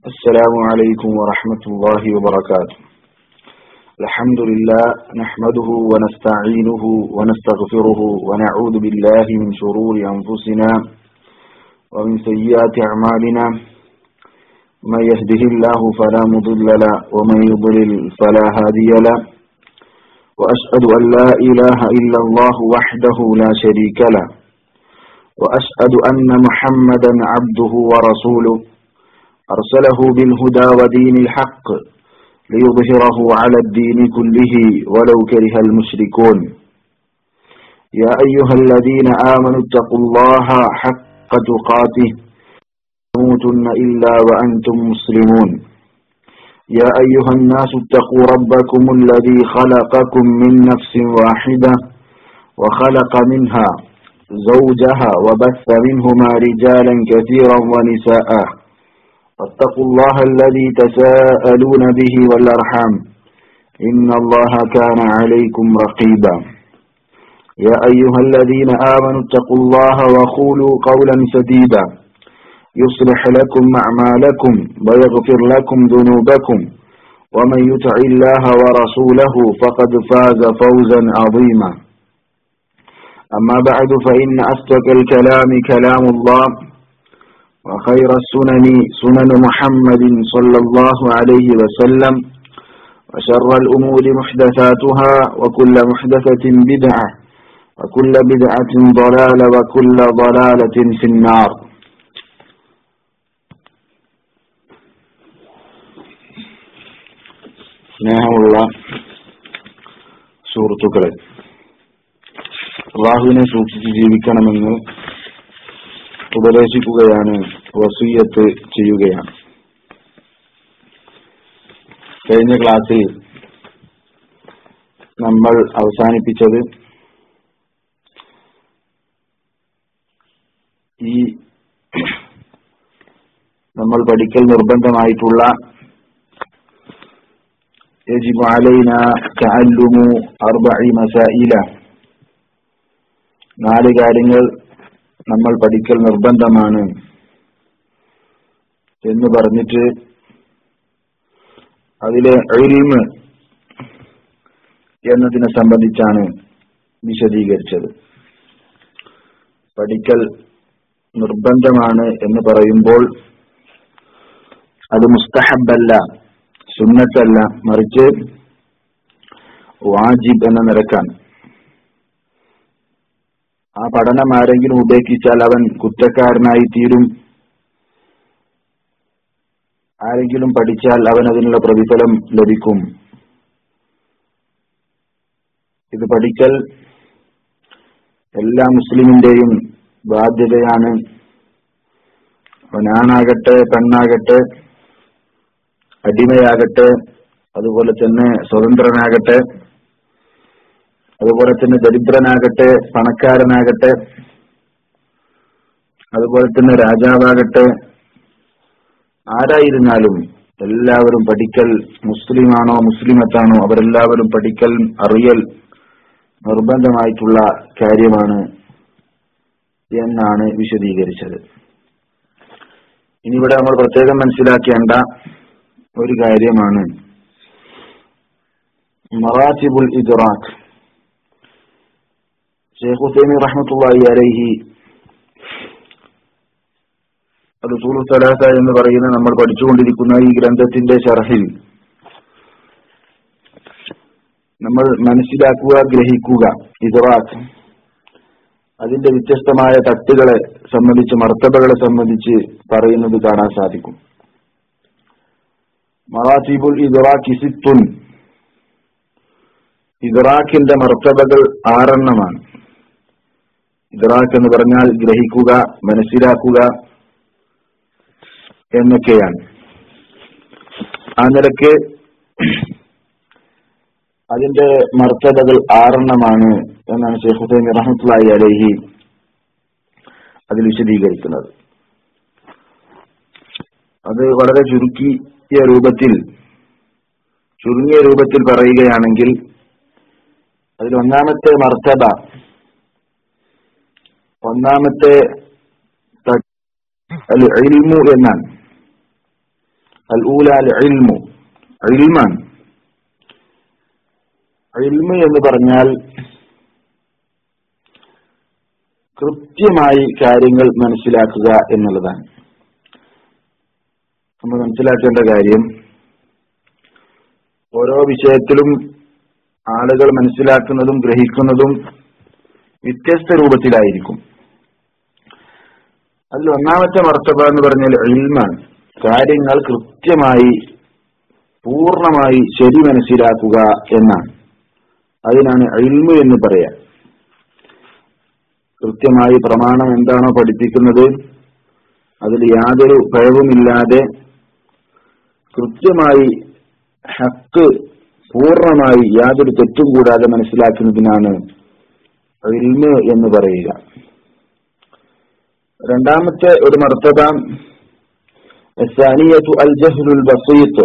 السلام عليكم ورحمة الله وبركاته الحمد لله نحمده ونستعينه ونستغفره ونعوذ بالله من شرور أنفسنا ومن سيئات أعمالنا من يهده الله فلا مضل له ومن يضلل فلا هادي له وأشهد أن لا إله إلا الله وحده لا شريك له وأشهد أن محمدا عبده ورسوله أرسله بالهدى ودين الحق ليظهره على الدين كله ولو كره المشركون يا أيها الذين آمنوا اتقوا الله حق تقاته تموتن إلا وأنتم مسلمون يا أيها الناس اتقوا ربكم الذي خلقكم من نفس واحدة وخلق منها زوجها وبث منهما رجالا كثيرا ونساء واتقوا الله الذي تساءلون به والأرحام إن الله كان عليكم رقيبا يا أيها الذين آمنوا اتقوا الله وقولوا قولا سديدا يصلح لكم أعمالكم ويغفر لكم ذنوبكم ومن يطع الله ورسوله فقد فاز فوزا عظيما أما بعد فإن أصدق الكلام كلام الله وخير السنن سنن محمد صلى الله عليه وسلم وشر الأمور محدثاتها وكل محدثة بدعة وكل بدعة ضلالة وكل ضلالة في النار സ്നേഹമുള്ള സുഹൃത്തുക്കളെ അള്ളാഹുവിനെ സൂക്ഷിച്ച് ജീവിക്കണമെന്ന് ഉപദേശിക്കുകയാണ് വസീയത്ത് ചെയ്യുകയാണ് കഴിഞ്ഞ ക്ലാസ്സിൽ നമ്മൾ അവസാനിപ്പിച്ചത് ഈ നമ്മൾ പഠിക്കൽ നിർബന്ധമായിട്ടുള്ള يجب علينا تعلم أربع مسائل നാല് കാര്യങ്ങൾ നമ്മൾ പഠിക്കൽ നിർബന്ധമാണ് എന്ന് പറഞ്ഞിട്ട് അതിലെ എൽമ് എന്നതിനെ സംബന്ധിച്ചാണ് വിശദീകരിച്ചത് പഠിക്കൽ നിർബന്ധമാണ് എന്ന് പറയുമ്പോൾ അത് മുസ്തഹബല്ല സുന്നത്തല്ല മറിച്ച് വാജിബ് എന്ന നിരക്കാണ് ആ പഠനം ആരെങ്കിലും ഉപേക്ഷിച്ചാൽ അവൻ കുറ്റക്കാരനായി തീരും ആരെങ്കിലും പഠിച്ചാൽ അവൻ അതിനുള്ള പ്രതിഫലം ലഭിക്കും ഇത് പഠിക്കൽ എല്ലാ മുസ്ലിമിന്റെയും ബാധ്യതയാണ് അവനാണാകട്ടെ പെണ്ണാകട്ടെ അടിമയാകട്ടെ അതുപോലെ തന്നെ സ്വതന്ത്രനാകട്ടെ അതുപോലെ തന്നെ ദരിദ്രനാകട്ടെ പണക്കാരനാകട്ടെ അതുപോലെ തന്നെ രാജാവാകട്ടെ ആരായിരുന്നാലും എല്ലാവരും പഠിക്കൽ മുസ്ലിമാണോ മുസ്ലിമത്താണോ അവരെല്ലാവരും പഠിക്കൽ അറിയൽ നിർബന്ധമായിട്ടുള്ള കാര്യമാണ് എന്നാണ് വിശദീകരിച്ചത് ഇനി ഇവിടെ നമ്മൾ പ്രത്യേകം മനസ്സിലാക്കേണ്ട ഒരു കാര്യമാണ് മറാത്തിബുൽ ഇദ്റാഖ് ഷെയ്ഖ് ഹുസൈമി റഹ്മത്തുള്ളാഹി അലൈഹി റസൂൽ സലാസ എന്ന് പറയുന്ന നമ്മൾ പഠിച്ചുകൊണ്ടിരിക്കുന്ന ഈ ഗ്രന്ഥത്തിന്റെ ഷർഹിൽ നമ്മൾ മനസ്സിലാക്കുക ഗ്രഹിക്കുക ഇദ്റാഖ് അതിന്റെ വ്യത്യസ്തമായ തട്ടുകളെ സംബന്ധിച്ച് മർത്തബകളെ സംബന്ധിച്ച് പറയുന്നത് കാണാൻ സാധിക്കും മറാത്തിബുൽ ഇദ്റാഖ് സിത്തുൻ ഇദ്റാഖിന്റെ മർത്തബകൾ ആറെണ്ണമാണ് ഇദ്റാഖ് എന്ന് പറഞ്ഞാൽ ഗ്രഹിക്കുക മനസ്സിലാക്കുക എന്നൊക്കെയാണ് ആ നിലക്ക് അതിന്റെ മർത്തബകൾ ആറെണ്ണമാണ് എന്നാണ് ഷെയ്ഖ് ഹുസൈൻ റഹ്മത്തുള്ളാഹി അലൈഹി അതിൽ വിശദീകരിക്കുന്നത് അത് വളരെ ചുരുക്കിയ രൂപത്തിൽ ചുരുങ്ങിയ രൂപത്തിൽ പറയുകയാണെങ്കിൽ അതിൽ ഒന്നാമത്തെ മർത്തബ ഒന്നാമത്തെ ത- അൽ ഇൽമു എന്നാണ് അൽ ഊല അൽ ഇൽമു ഇൽമാൻ ഇൽമ എന്ന് പറഞ്ഞാൽ കൃത്യമായി കാര്യങ്ങൾ മനസ്സിലാക്കുക എന്നുള്ളതാണ് നമ്മൾ മനസ്സിലാക്കേണ്ട കാര്യം ഓരോ വിഷയത്തിലും ആളുകൾ മനസ്സിലാക്കുന്നതും ഗ്രഹിക്കുന്നതും വ്യത്യസ്ത രൂപത്തിലായിരിക്കും അതിൽ ഒന്നാമത്തെ മർത്തബ എന്ന് പറഞ്ഞാൽ ഇൽമാണ് കാര്യങ്ങൾ കൃത്യമായി പൂർണ്ണമായി ശരി മനസ്സിലാക്കുക എന്നാണ് അതിനാണ് ഇൽമു എന്ന് പറയാം കൃത്യമായി പ്രമാണം എന്താണോ പഠിപ്പിക്കുന്നത് അതിൽ യാതൊരു ഭയവുമില്ലാതെ കൃത്യമായി ഹക്ക് പൂർണ്ണമായി യാതൊരു തെറ്റും കൂടാതെ മനസ്സിലാക്കുന്നതിനാണ് ഇൽമ് എന്ന് പറയുക രണ്ടാമത്തെ ഒരു മർത്തബ സാനിയത്തു അൽ ജഹ്ലുൽ ബസീത്ത്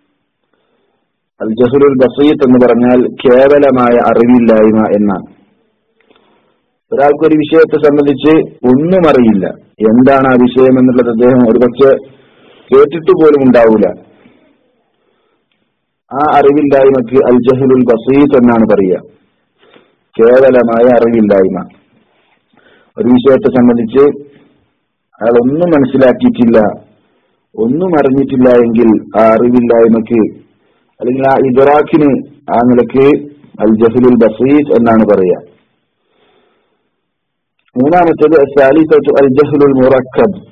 അൽ ജഹ്ലുൽ ബസീത്ത് എന്ന് പറഞ്ഞാൽ കേവലമായ അറിവില്ലായ്മ എന്നാണ് ഒരാൾക്കൊരു വിഷയത്തെ സംബന്ധിച്ച് ഒന്നും അറിയില്ല എന്താണ് ആ വിഷയം എന്നുള്ളത് അദ്ദേഹം ഒരുപക്ഷെ കേട്ടിട്ട് പോലും ഉണ്ടാവില്ല ആ അറിവില്ലായ്മക്ക് അൽ ജഹ്ലുൽ ബസീത്ത് എന്നാണ് പറയുക കേവലമായ അറിവില്ലായ്മ ഒരു വിഷയത്തെ സംബന്ധിച്ച് അയാൾ ഒന്നും മനസ്സിലാക്കിയിട്ടില്ല ഒന്നും അറിഞ്ഞിട്ടില്ല എങ്കിൽ ആ അറിവില്ലായ്മക്ക് അല്ലെങ്കിൽ ആ ഇദറാഖിന് ആ നിലക്ക് അൽ ജഹ്ലുൽ ബസീത്ത് എന്നാണ് പറയുക മൂന്നാമത്തേത് സാലിസത്തു അൽ ജഹ്ലുൽ മുറക്കബ്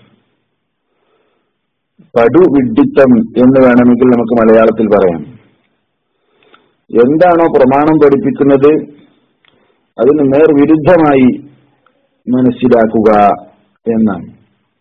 പടു വിഡിത്തം എന്ന് വേണമെങ്കിൽ നമുക്ക് മലയാളത്തിൽ പറയാം എന്താണോ പ്രമാണം പഠിപ്പിക്കുന്നത് അതിന് നേർവിരുദ്ധമായി മനസ്സിലാക്കുക എന്നാണ്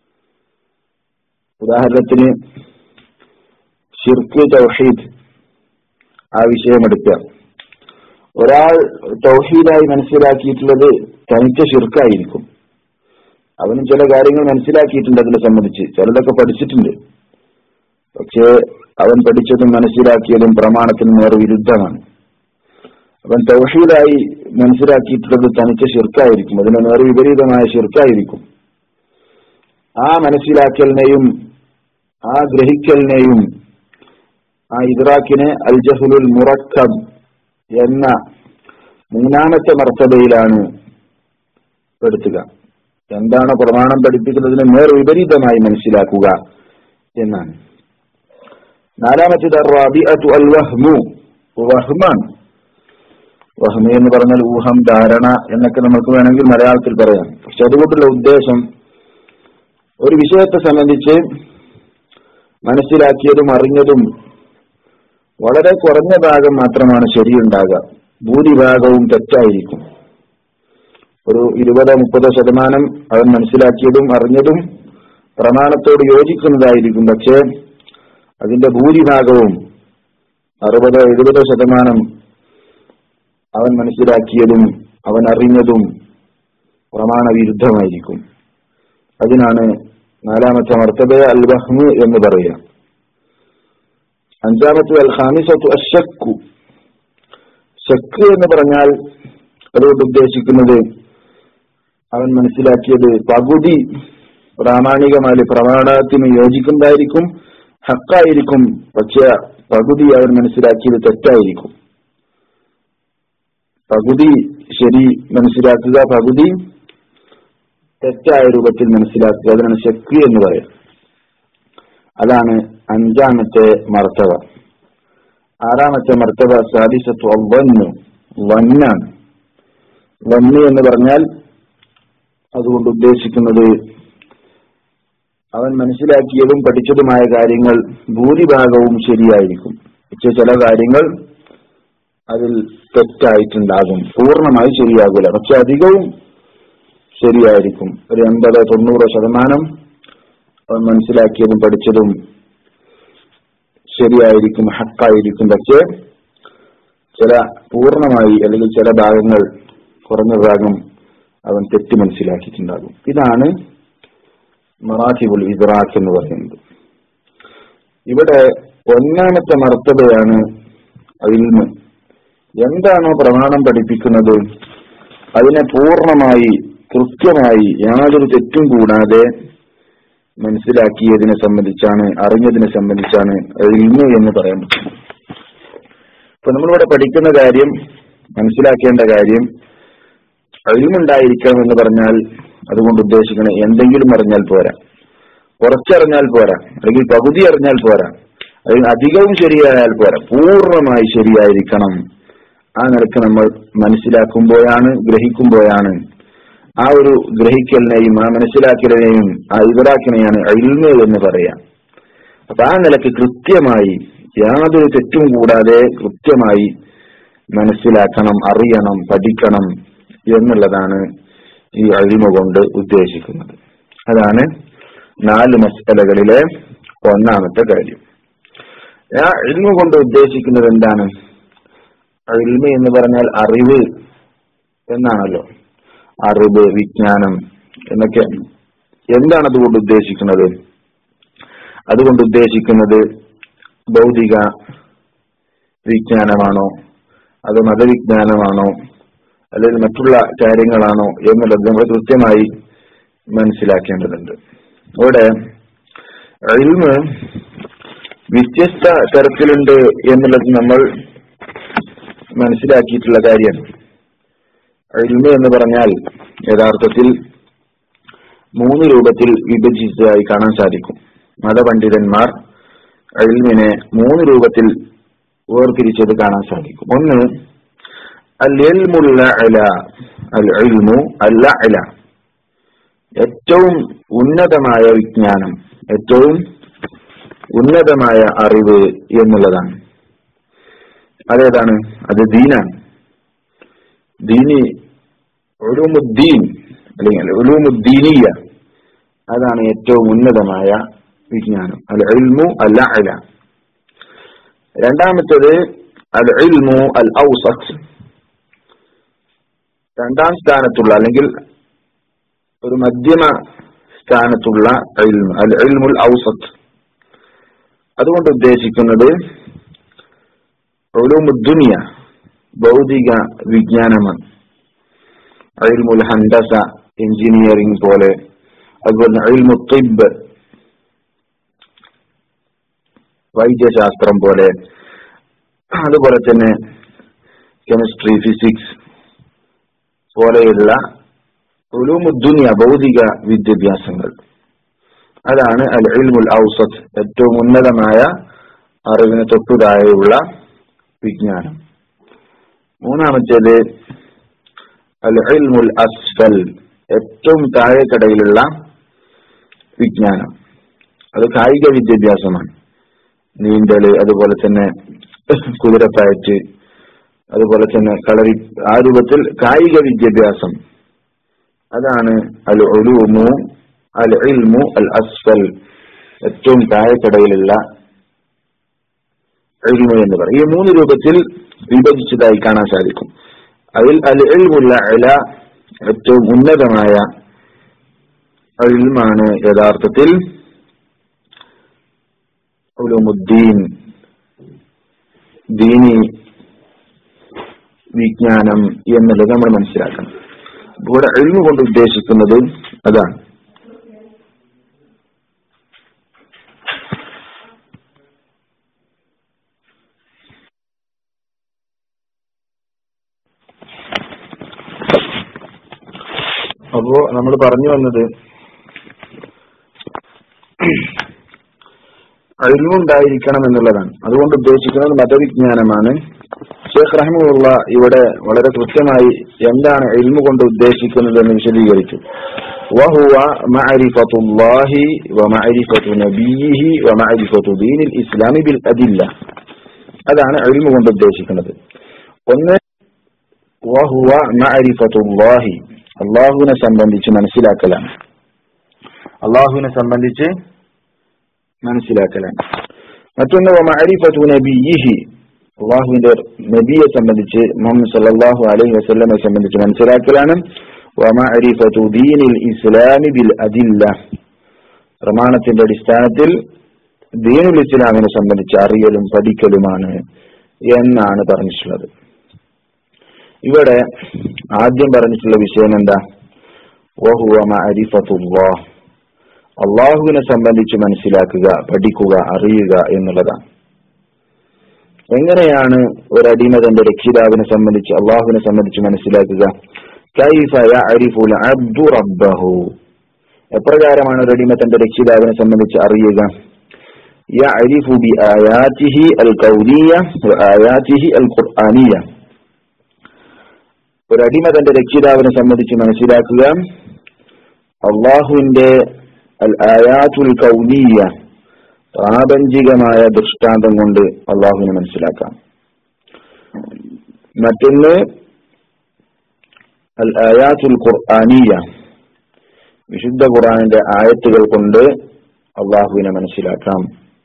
ഉദാഹരണത്തിന് ഷിർക്ക് തൗഹീദ് ആ വിഷയമെടുക്കുക ഒരാൾ തൗഹീദായി മനസ്സിലാക്കിയിട്ടുള്ളത് തനിച്ച ഷിർക്കായിരിക്കും അവനും ചില കാര്യങ്ങൾ മനസ്സിലാക്കിയിട്ടുണ്ട് അതിനെ സംബന്ധിച്ച് ചിലതൊക്കെ പഠിച്ചിട്ടുണ്ട് പക്ഷേ അവൻ പഠിച്ചതും മനസ്സിലാക്കിയതും പ്രമാണത്തിന് നേർ വിരുദ്ധമാണ് അവൻ തൗഹീദായി മനസ്സിലാക്കിയിട്ടുള്ളത് തനിച്ച ഷിർക്കായിരിക്കും അതിന് നേർ വിപരീതമായ ഷിർക്കായിരിക്കും ആ മനസ്സിലാക്കലിനെയും ആ ഗ്രഹിക്കലിനെയും ആ ഇദ്രാക്കിനെ അൽ ജഹുലുൽ മുറക്കബ് എന്ന മൂന്നാമത്തെ മർത്തബയിലാണ് പെടുത്തുക എന്താണ് പ്രമാണം പഠിപ്പിക്കുന്നതിന് നേർ വിപരീതമായി മനസ്സിലാക്കുക എന്നാണ് നാലാമത്തേത് റാബിഅത്തു അൽ വഹ്മു വഹ്മാണ് വഹ്മ എന്ന് പറഞ്ഞാൽ ഊഹം ധാരണ എന്നൊക്കെ നമുക്ക് വേണമെങ്കിൽ മലയാളത്തിൽ പറയാം പക്ഷെ അതുകൊണ്ടുള്ള ഉദ്ദേശം ഒരു വിഷയത്തെ സംബന്ധിച്ച് മനസ്സിലാക്കിയതും അറിഞ്ഞതും വളരെ കുറഞ്ഞ ഭാഗം മാത്രമാണ് ശരിയുണ്ടാകുക ഭൂരിഭാഗവും തെറ്റായിരിക്കും ഒരു ഇരുപതോ മുപ്പതോ ശതമാനം അവൻ മനസ്സിലാക്കിയതും അറിഞ്ഞതും പ്രമാണത്തോട് യോജിക്കുന്നതായിരിക്കും പക്ഷേ അതിന്റെ ഭൂരിഭാഗവും അറുപതോ എഴുപതോ ശതമാനം അവൻ മനസ്സിലാക്കിയതും അവൻ അറിഞ്ഞതും പ്രമാണ വിരുദ്ധമായിരിക്കും അതിനാണ് നാലാമത്തെ മർത്തബ അൽ വഹ്മു എന്ന് പറയുക അഞ്ചാമത്തെ അൽ ഖാമിസത്തു അഷക്കു ഷക്ക് എന്ന് പറഞ്ഞാൽ അതുകൊണ്ട് ഉദ്ദേശിക്കുന്നത് അവൻ മനസ്സിലാക്കിയത് പകുതി പ്രാമാണികമായി പ്രമാണത്തിന് യോജിക്കുന്നതായിരിക്കും ഹക്കായിരിക്കും പക്ഷെ പകുതി അവൻ മനസ്സിലാക്കിയത് തെറ്റായിരിക്കും പകുതി ശരി മനസ്സിലാക്കുക പകുതി തെറ്റായ രൂപത്തിൽ മനസ്സിലാക്കുക അതിനാണ് ശക്തി എന്ന് പറയാം അതാണ് അഞ്ചാമത്തെ മർത്തവ ആറാമത്തെ മർത്തവ സാദിസത്വ വന്നു വന്നാണ് വന്ന് എന്ന് പറഞ്ഞാൽ അതുകൊണ്ട് ഉദ്ദേശിക്കുന്നത് അവൻ മനസ്സിലാക്കിയതും പഠിച്ചതുമായ കാര്യങ്ങൾ ഭൂരിഭാഗവും ശരിയായിരിക്കും പക്ഷെ ചില കാര്യങ്ങൾ അതിൽ തെറ്റായിട്ടുണ്ടാകും പൂർണ്ണമായി ശരിയാകില്ല പക്ഷെ അധികവും ശരിയായിരിക്കും ഒരു എൺപത് തൊണ്ണൂറ് ശതമാനം അവൻ മനസ്സിലാക്കിയതും പഠിച്ചതും ശരിയായിരിക്കും ഹക്കായിരിക്കും പക്ഷേ ചില പൂർണ്ണമായി അല്ലെങ്കിൽ ചില ഭാഗങ്ങൾ കുറഞ്ഞ ഭാഗം അവൻ തെറ്റ് മനസ്സിലാക്കിയിട്ടുണ്ടാകും ഇതാണ് മറാഠിബുൽ ഇദ്രാഖ് എന്ന് പറയുന്നത് ഇവിടെ ഒന്നാമത്തെ മർത്തബയാണ് ഇൽമ് എന്താണോ പ്രമാണം പഠിപ്പിക്കുന്നത് അതിനെ പൂർണ്ണമായി കൃത്യമായി യാതൊരു തെറ്റും കൂടാതെ മനസ്സിലാക്കിയതിനെ സംബന്ധിച്ചാണ് അറിഞ്ഞതിനെ സംബന്ധിച്ചാണ് എഴുന്നു എന്ന് പറയാൻ പറ്റും ഇപ്പൊ നമ്മളിവിടെ പഠിക്കുന്ന കാര്യം മനസ്സിലാക്കേണ്ട കാര്യം അഴിമുണ്ടായിരിക്കണം എന്ന് പറഞ്ഞാൽ അതുകൊണ്ട് ഉദ്ദേശിക്കണം എന്തെങ്കിലും അറിഞ്ഞാൽ പോരാ കുറച്ചറിഞ്ഞാൽ പോരാ അല്ലെങ്കിൽ പകുതി അറിഞ്ഞാൽ പോരാ അതിൽ അധികവും ശരിയായാൽ പോരാ പൂർണ്ണമായി ശരിയായിരിക്കണം ആ നിലക്ക് നമ്മൾ മനസ്സിലാക്കുമ്പോഴാണ് ഗ്രഹിക്കുമ്പോഴാണ് ആ ഒരു ഗ്രഹിക്കലിനെയും ആ മനസ്സിലാക്കലിനെയും ആ ഇവരാക്കിനെയാണ് അയിൽമ എന്ന് പറയാം അപ്പൊ ആ നിലക്ക് കൃത്യമായി യാതൊരു തെറ്റും കൂടാതെ കൃത്യമായി മനസ്സിലാക്കണം അറിയണം പഠിക്കണം എന്നുള്ളതാണ് ഈ അഴിമ കൊണ്ട് ഉദ്ദേശിക്കുന്നത് അതാണ് നാല് മസ്തലകളിലെ ഒന്നാമത്തെ കാര്യം ആ ഇൽമ കൊണ്ട് ഉദ്ദേശിക്കുന്നത് എന്താണ് ഇൽമ എന്ന് പറഞ്ഞാൽ അറിവ് എന്നാണല്ലോ അറിവ് വിജ്ഞാനം എന്നൊക്കെ എന്താണ് അതുകൊണ്ട് ഉദ്ദേശിക്കുന്നത് അതുകൊണ്ട് ഉദ്ദേശിക്കുന്നത് ഭൗതിക വിജ്ഞാനമാണോ അത് മതവിജ്ഞാനമാണോ അല്ലെങ്കിൽ മറ്റുള്ള കാര്യങ്ങളാണോ എന്നുള്ളത് നമ്മൾ കൃത്യമായി മനസ്സിലാക്കേണ്ടതുണ്ട് ഇവിടെ ഇൽമ് വ്യത്യസ്ത തരത്തിലുണ്ട് എന്നുള്ളത് നമ്മൾ മനസ്സിലാക്കിയിട്ടുള്ള കാര്യമാണ് ഇൽമ എന്ന് പറഞ്ഞാൽ യഥാർത്ഥത്തിൽ മൂന്ന് രൂപത്തിൽ വിഭജിച്ചതായി കാണാൻ സാധിക്കും മതപണ്ഡിതന്മാർ ഇൽമിനെ മൂന്ന് രൂപത്തിൽ വേർതിരിച്ചത് കാണാൻ സാധിക്കും ഒന്ന് അൽ ഇൽമുൽ അല അൽ ഇൽമു അല്ല അല ഏറ്റവും ഉന്നതമായ വിജ്ഞാനം ഏറ്റവും ഉന്നതമായ അറിവ് എന്നുള്ളതാണ് അതേതാണ് അത് ദീനാണ് ദീനി ഒലുമുദ്ദീൻ അല്ലെങ്കിൽ ഒലുമുദ്ദീനീയ അതാണ് ഏറ്റവും ഉന്നതമായ വിജ്ഞാനം അൽ ഇൽമു അല്ല അല രണ്ടാമത്തേത് അൽ ഇൽമു അൽ ഔസത്ത് രണ്ടാം സ്ഥാനത്തുള്ള അല്ലെങ്കിൽ ഒരു മധ്യമ സ്ഥാനത്തുള്ള ഇൽമു അൽ ഇൽമുൽ ഔസത്ത് അതുകൊണ്ട് ഉദ്ദേശിക്കുന്നത് ഒലുമുദ്ദുനിയ ഭൗതിക വിജ്ഞാനമാണ് ഇൽമുൽ ഹന്തസ എഞ്ചിനീയറിംഗ് പോലെ അതുപോലെ ഇൽമു തിബ് വൈദ്യശാസ്ത്രം പോലെ അതുപോലെ തന്നെ കെമിസ്ട്രി ഫിസിക്സ് പോലെയുള്ള ഉലൂമുദ്ദുനിയ ഭൗതിക വിദ്യാഭ്യാസങ്ങൾ അതാണ് അൽ ഇൽമുൽ ഔസത്ത് ഏറ്റവും ഉന്നതമായ അറിവിന് തൊട്ടുതായുള്ള വിജ്ഞാനം മൂന്നാമത്തേത് അൽ ഇൽമുൽ അസ്ഫൽ ഏറ്റവും താഴെക്കടയിലുള്ള വിജ്ഞാനം അത് കായിക വിദ്യാഭ്യാസമാണ് നീന്തല് അതുപോലെ തന്നെ കുതിരപ്പയറ്റ് അതുപോലെ തന്നെ കളരി ആ രൂപത്തിൽ കായിക വിദ്യാഭ്യാസം അതാണ് അൽ ഒലൂമു അൽ ഇൽമു അൽ അസ്ഫൽ ഏറ്റവും താഴെക്കടയിലുള്ള ഇൽമു എന്ന് പറയും ഈ മൂന്ന് രൂപത്തിൽ വിഭജിച്ചതായി കാണാൻ സാധിക്കും അതിൽ അൽ ഇൽമുല്ല അല ഏറ്റവും ഉന്നതമായ ഇൽമാണ് യഥാർത്ഥത്തിൽ ഉലുമുദ്ദീൻ ദീനി വിജ്ഞാനം എന്നുള്ളത് നമ്മൾ മനസ്സിലാക്കണം ഇവിടെ എഴുന്നു കൊണ്ട് ഉദ്ദേശിക്കുന്നത് അതാണ് അപ്പോ നമ്മൾ പറഞ്ഞു വന്നത് അഴിവുണ്ടായിരിക്കണം എന്നുള്ളതാണ് അതുകൊണ്ട് ഉദ്ദേശിക്കുന്നത് മതവിജ്ഞാനമാണ് ഷേഖ് റഹ്മുള്ള ഇവിടെ വളരെ കൃത്യമായി എന്താണ് എൽമു കൊണ്ട് ഉദ്ദേശിക്കുന്നത് എന്ന് വിശദീകരിച്ചു وهو معرفة الله ومعرفة نبيه ومعرفة دين الإسلام بالأدلة അതാണ് എൽമു കൊണ്ട് ഉദ്ദേശിക്കുന്നത് ഒന്ന് വഹുവ മഅരിഫത്തുല്ലാഹി അള്ളാഹുവിനെ സംബന്ധിച്ച് മനസ്സിലാക്കലാണ് അള്ളാഹുവിനെ സംബന്ധിച്ച് മനസ്സിലാക്കലാണ് മറ്റൊന്ന് മഅരിഫത്തു നബിയിഹി അള്ളാഹുവിന്റെ നബിയെ സംബന്ധിച്ച് മുഹമ്മദ് സല്ലല്ലാഹു അലൈഹി വസല്ലമെ സംബന്ധിച്ച് മനസ്സിലാക്കലാണ് വമഅരിഫത്തു ദീനിൽ ഇസ്ലാമി ബിൽ അദില്ല പ്രമാണത്തിന്റെ അടിസ്ഥാനത്തിൽ ദീനുൽ ഇസ്ലാമിനെ സംബന്ധിച്ച് അറിയലും പഠിക്കലുമാണ് എന്നാണ് പറഞ്ഞിട്ടുള്ളത് ഇവിടെ ആദ്യം പറഞ്ഞിട്ടുള്ള വിഷയം എന്താ വഹുവ മഅരിഫത്തുല്ലാഹ് അള്ളാഹുവിനെ സംബന്ധിച്ച് മനസ്സിലാക്കുക പഠിക്കുക അറിയുക എന്നുള്ളതാണ് എങ്ങനെയാണ് ഒരു അടിമ തന്റെ രക്ഷിതാവിനെ സംബന്ധിച്ച് അള്ളാഹുവിനെ സംബന്ധിച്ച് മനസ്സിലാക്കുക കൈഫ യഅരിഫുൽ അബ്ദു റബ്ബഹു എപ്രകാരമാണ് ഒരു അടിമ തന്റെ രക്ഷിതാവിനെ സംബന്ധിച്ച് അറിയുക യഅരിഫു ബി ആയാതിഹി അൽ കൗലിയ വ ആയാതിഹി അൽ ഖുർആനിയ ഒരു അടിമ തന്റെ രക്ഷിതാവിനെ സംബന്ധിച്ച് മനസ്സിലാക്കുക അള്ളാഹുവിന്റെ അൽ ആയാത്തുൽ കൗലിയ പ്രാപഞ്ചികമായ ദൃഷ്ടാന്തം കൊണ്ട് അള്ളാഹുവിനെ മനസ്സിലാക്കാം മറ്റൊന്ന് അൽ ആയാത്തുൽ ഖുർആനിയ വിശുദ്ധ ഖുർആനിന്റെ ആയത്തുകൾ കൊണ്ട് അള്ളാഹുവിനെ മനസ്സിലാക്കാം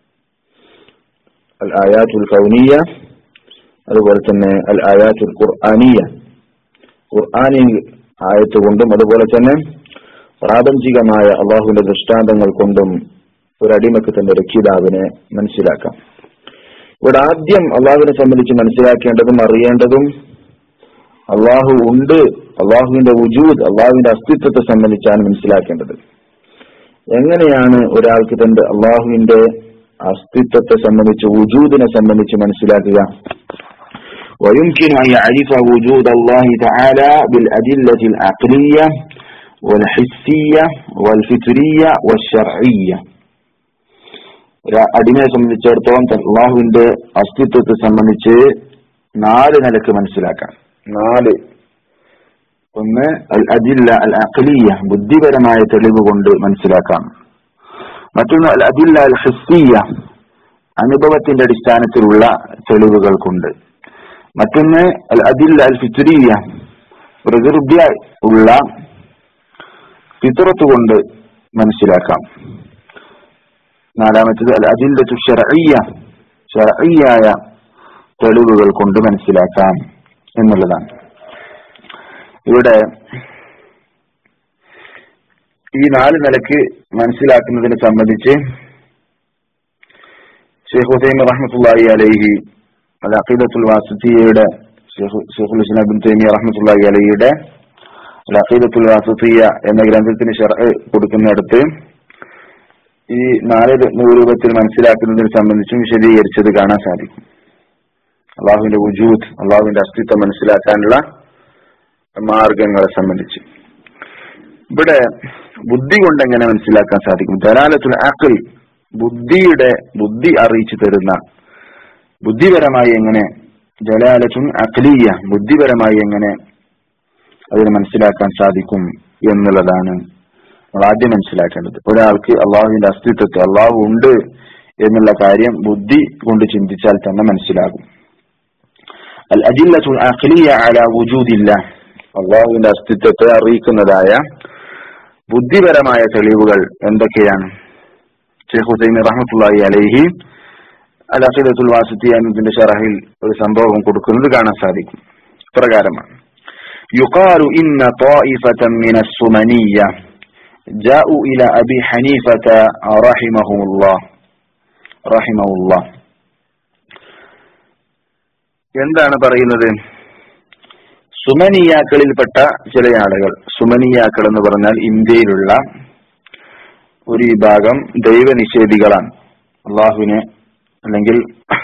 അൽ ആയാത്തുൽ കൗനിയ അതുപോലെ തന്നെ അൽ ആയാത്തുൽ ഖുർആനിയ ഖുർആനി ആയത്ത് കൊണ്ടും അതുപോലെ തന്നെ പ്രാപഞ്ചികമായ അള്ളാഹുവിന്റെ ദൃഷ്ടാന്തങ്ങൾ കൊണ്ടും ഒരടിമക്ക് തന്റെ രക്ഷിതാവിനെ മനസ്സിലാക്കാം ഇവിടെ ആദ്യം അള്ളാഹുവിനെ സംബന്ധിച്ച് മനസ്സിലാക്കേണ്ടതും അറിയേണ്ടതും അള്ളാഹു ഉണ്ട് അള്ളാഹുവിന്റെ വുജൂദ് അള്ളാഹുവിന്റെ അസ്തിത്വത്തെ സംബന്ധിച്ചാണ് മനസ്സിലാക്കേണ്ടത് എങ്ങനെയാണ് ഒരാൾക്ക് തന്റെ അള്ളാഹുവിന്റെ അസ്തിത്വത്തെ സംബന്ധിച്ച് വുജൂദിനെ സംബന്ധിച്ച് മനസ്സിലാക്കുക ويمكن أن يعرف وجود الله تعالى بالأدلة العقلية والحسية والفطرية والشرعية ഒരു അടിമയെ സംബന്ധിച്ചിടത്തോളം അള്ളാഹുവിന്റെ അസ്തിത്വത്തെ സംബന്ധിച്ച് നാല് നിലക്ക് മനസ്സിലാക്കാം നാല് ഒന്ന് അൽ അദില്ല അൽ അഖലിയ ബുദ്ധിപരമായ തെളിവ് കൊണ്ട് മനസ്സിലാക്കാം മറ്റൊന്ന് അൽ അദില്ല അൽ ഹിസ്സിയ അനുഭവത്തിന്റെ അടിസ്ഥാനത്തിലുള്ള തെളിവുകൾ കൊണ്ട് മറ്റൊന്ന് അൽ അദില്ല അൽ ഫിത്തുരിയ പ്രകൃതി ഉള്ള ഫിത്രത്ത് കൊണ്ട് മനസ്സിലാക്കാം നാലാമത്തത് അൽ അദില്ലത്തു ഷർഈയ ഷർഈയായ തെളിവുകൾ കൊണ്ട് മനസ്സിലാക്കാം എന്നുള്ളതാണ് ഇവിടെ ഈ നാല് നിലക്ക് മനസ്സിലാക്കുന്നതിനെ സംബന്ധിച്ച് ഷെയ്ഖ് ഹുസൈൻ റഹ്മത്തുള്ളാഹി അലൈഹി അൽ അഖീദത്തുൽ വാസിത്തിയയുടെ ഷെയ്ഖുൽ ഇസ്ലാം ബിൻ തൈമിയ റഹ്മത്തുള്ളാഹി അലൈഹിയുടെ അൽ അഖീദത്തുൽ വാസിത്തിയ എന്ന ഗ്രന്ഥത്തിന് ഷർഅ് കൊടുക്കുന്നിടത്ത് ഈ നാല് രൂപത്തിൽ മനസ്സിലാക്കുന്നതിനെ സംബന്ധിച്ചും വിശദീകരിച്ചത് കാണാൻ സാധിക്കും അള്ളാഹുവിന്റെ വുജൂദ് അള്ളാഹുവിന്റെ അസ്തിത്വം മനസ്സിലാക്കാനുള്ള മാർഗങ്ങളെ സംബന്ധിച്ച് ഇവിടെ ബുദ്ധി കൊണ്ട് എങ്ങനെ മനസ്സിലാക്കാൻ സാധിക്കും ദലാലത്തുൽ അഖിൽ ബുദ്ധിയുടെ ബുദ്ധി അറിയിച്ചു തരുന്ന ബുദ്ധിപരമായി എങ്ങനെ ജലാലത്തുൻ അഖിലിയ ബുദ്ധിപരമായി എങ്ങനെ അതിനെ മനസ്സിലാക്കാൻ സാധിക്കും എന്നുള്ളതാണ് നമ്മൾ ആദ്യം മനസ്സിലാക്കേണ്ടത് ഒരാൾക്ക് അള്ളാഹുവിന്റെ അസ്തിത്വത്തെ അള്ളാഹു ഉണ്ട് എന്നുള്ള കാര്യം ബുദ്ധി കൊണ്ട് ചിന്തിച്ചാൽ തന്നെ മനസ്സിലാകും അൽ അജില്ലത്തുൽ അഖിലിയ അല വുജൂദില്ല അള്ളാഹുവിന്റെ അസ്തിത്വത്തെ അറിയിക്കുന്നതായ ബുദ്ധിപരമായ തെളിവുകൾ എന്തൊക്കെയാണ് ഷെയ്ഖ് ഹുസൈൻ റഹ്മത്തുള്ളാഹി അലൈഹി അൽ അഖീദത്തുൽ വാസിത്തിയ എന്നതിന്റെ ഷറഹിൽ ഒരു സംഭവം കൊടുക്കുന്നത് കാണാൻ സാധിക്കും പ്രകാരമാണ് يقال إن طائفة من السمنية جاءوا إلى أبي حنيفة رحمه الله رحمه الله എന്താണ് പറയുന്നത് സുമനിയാക്കളിൽപ്പെട്ട ചില ആളുകൾ സുമനിയാക്കൾ എന്ന് പറഞ്ഞാൽ ഇന്ത്യയിലുള്ള ഒരു വിഭാഗം ദൈവനിഷേധികളാണ് അള്ളാഹുവിനെ അല്ലെങ്കിൽ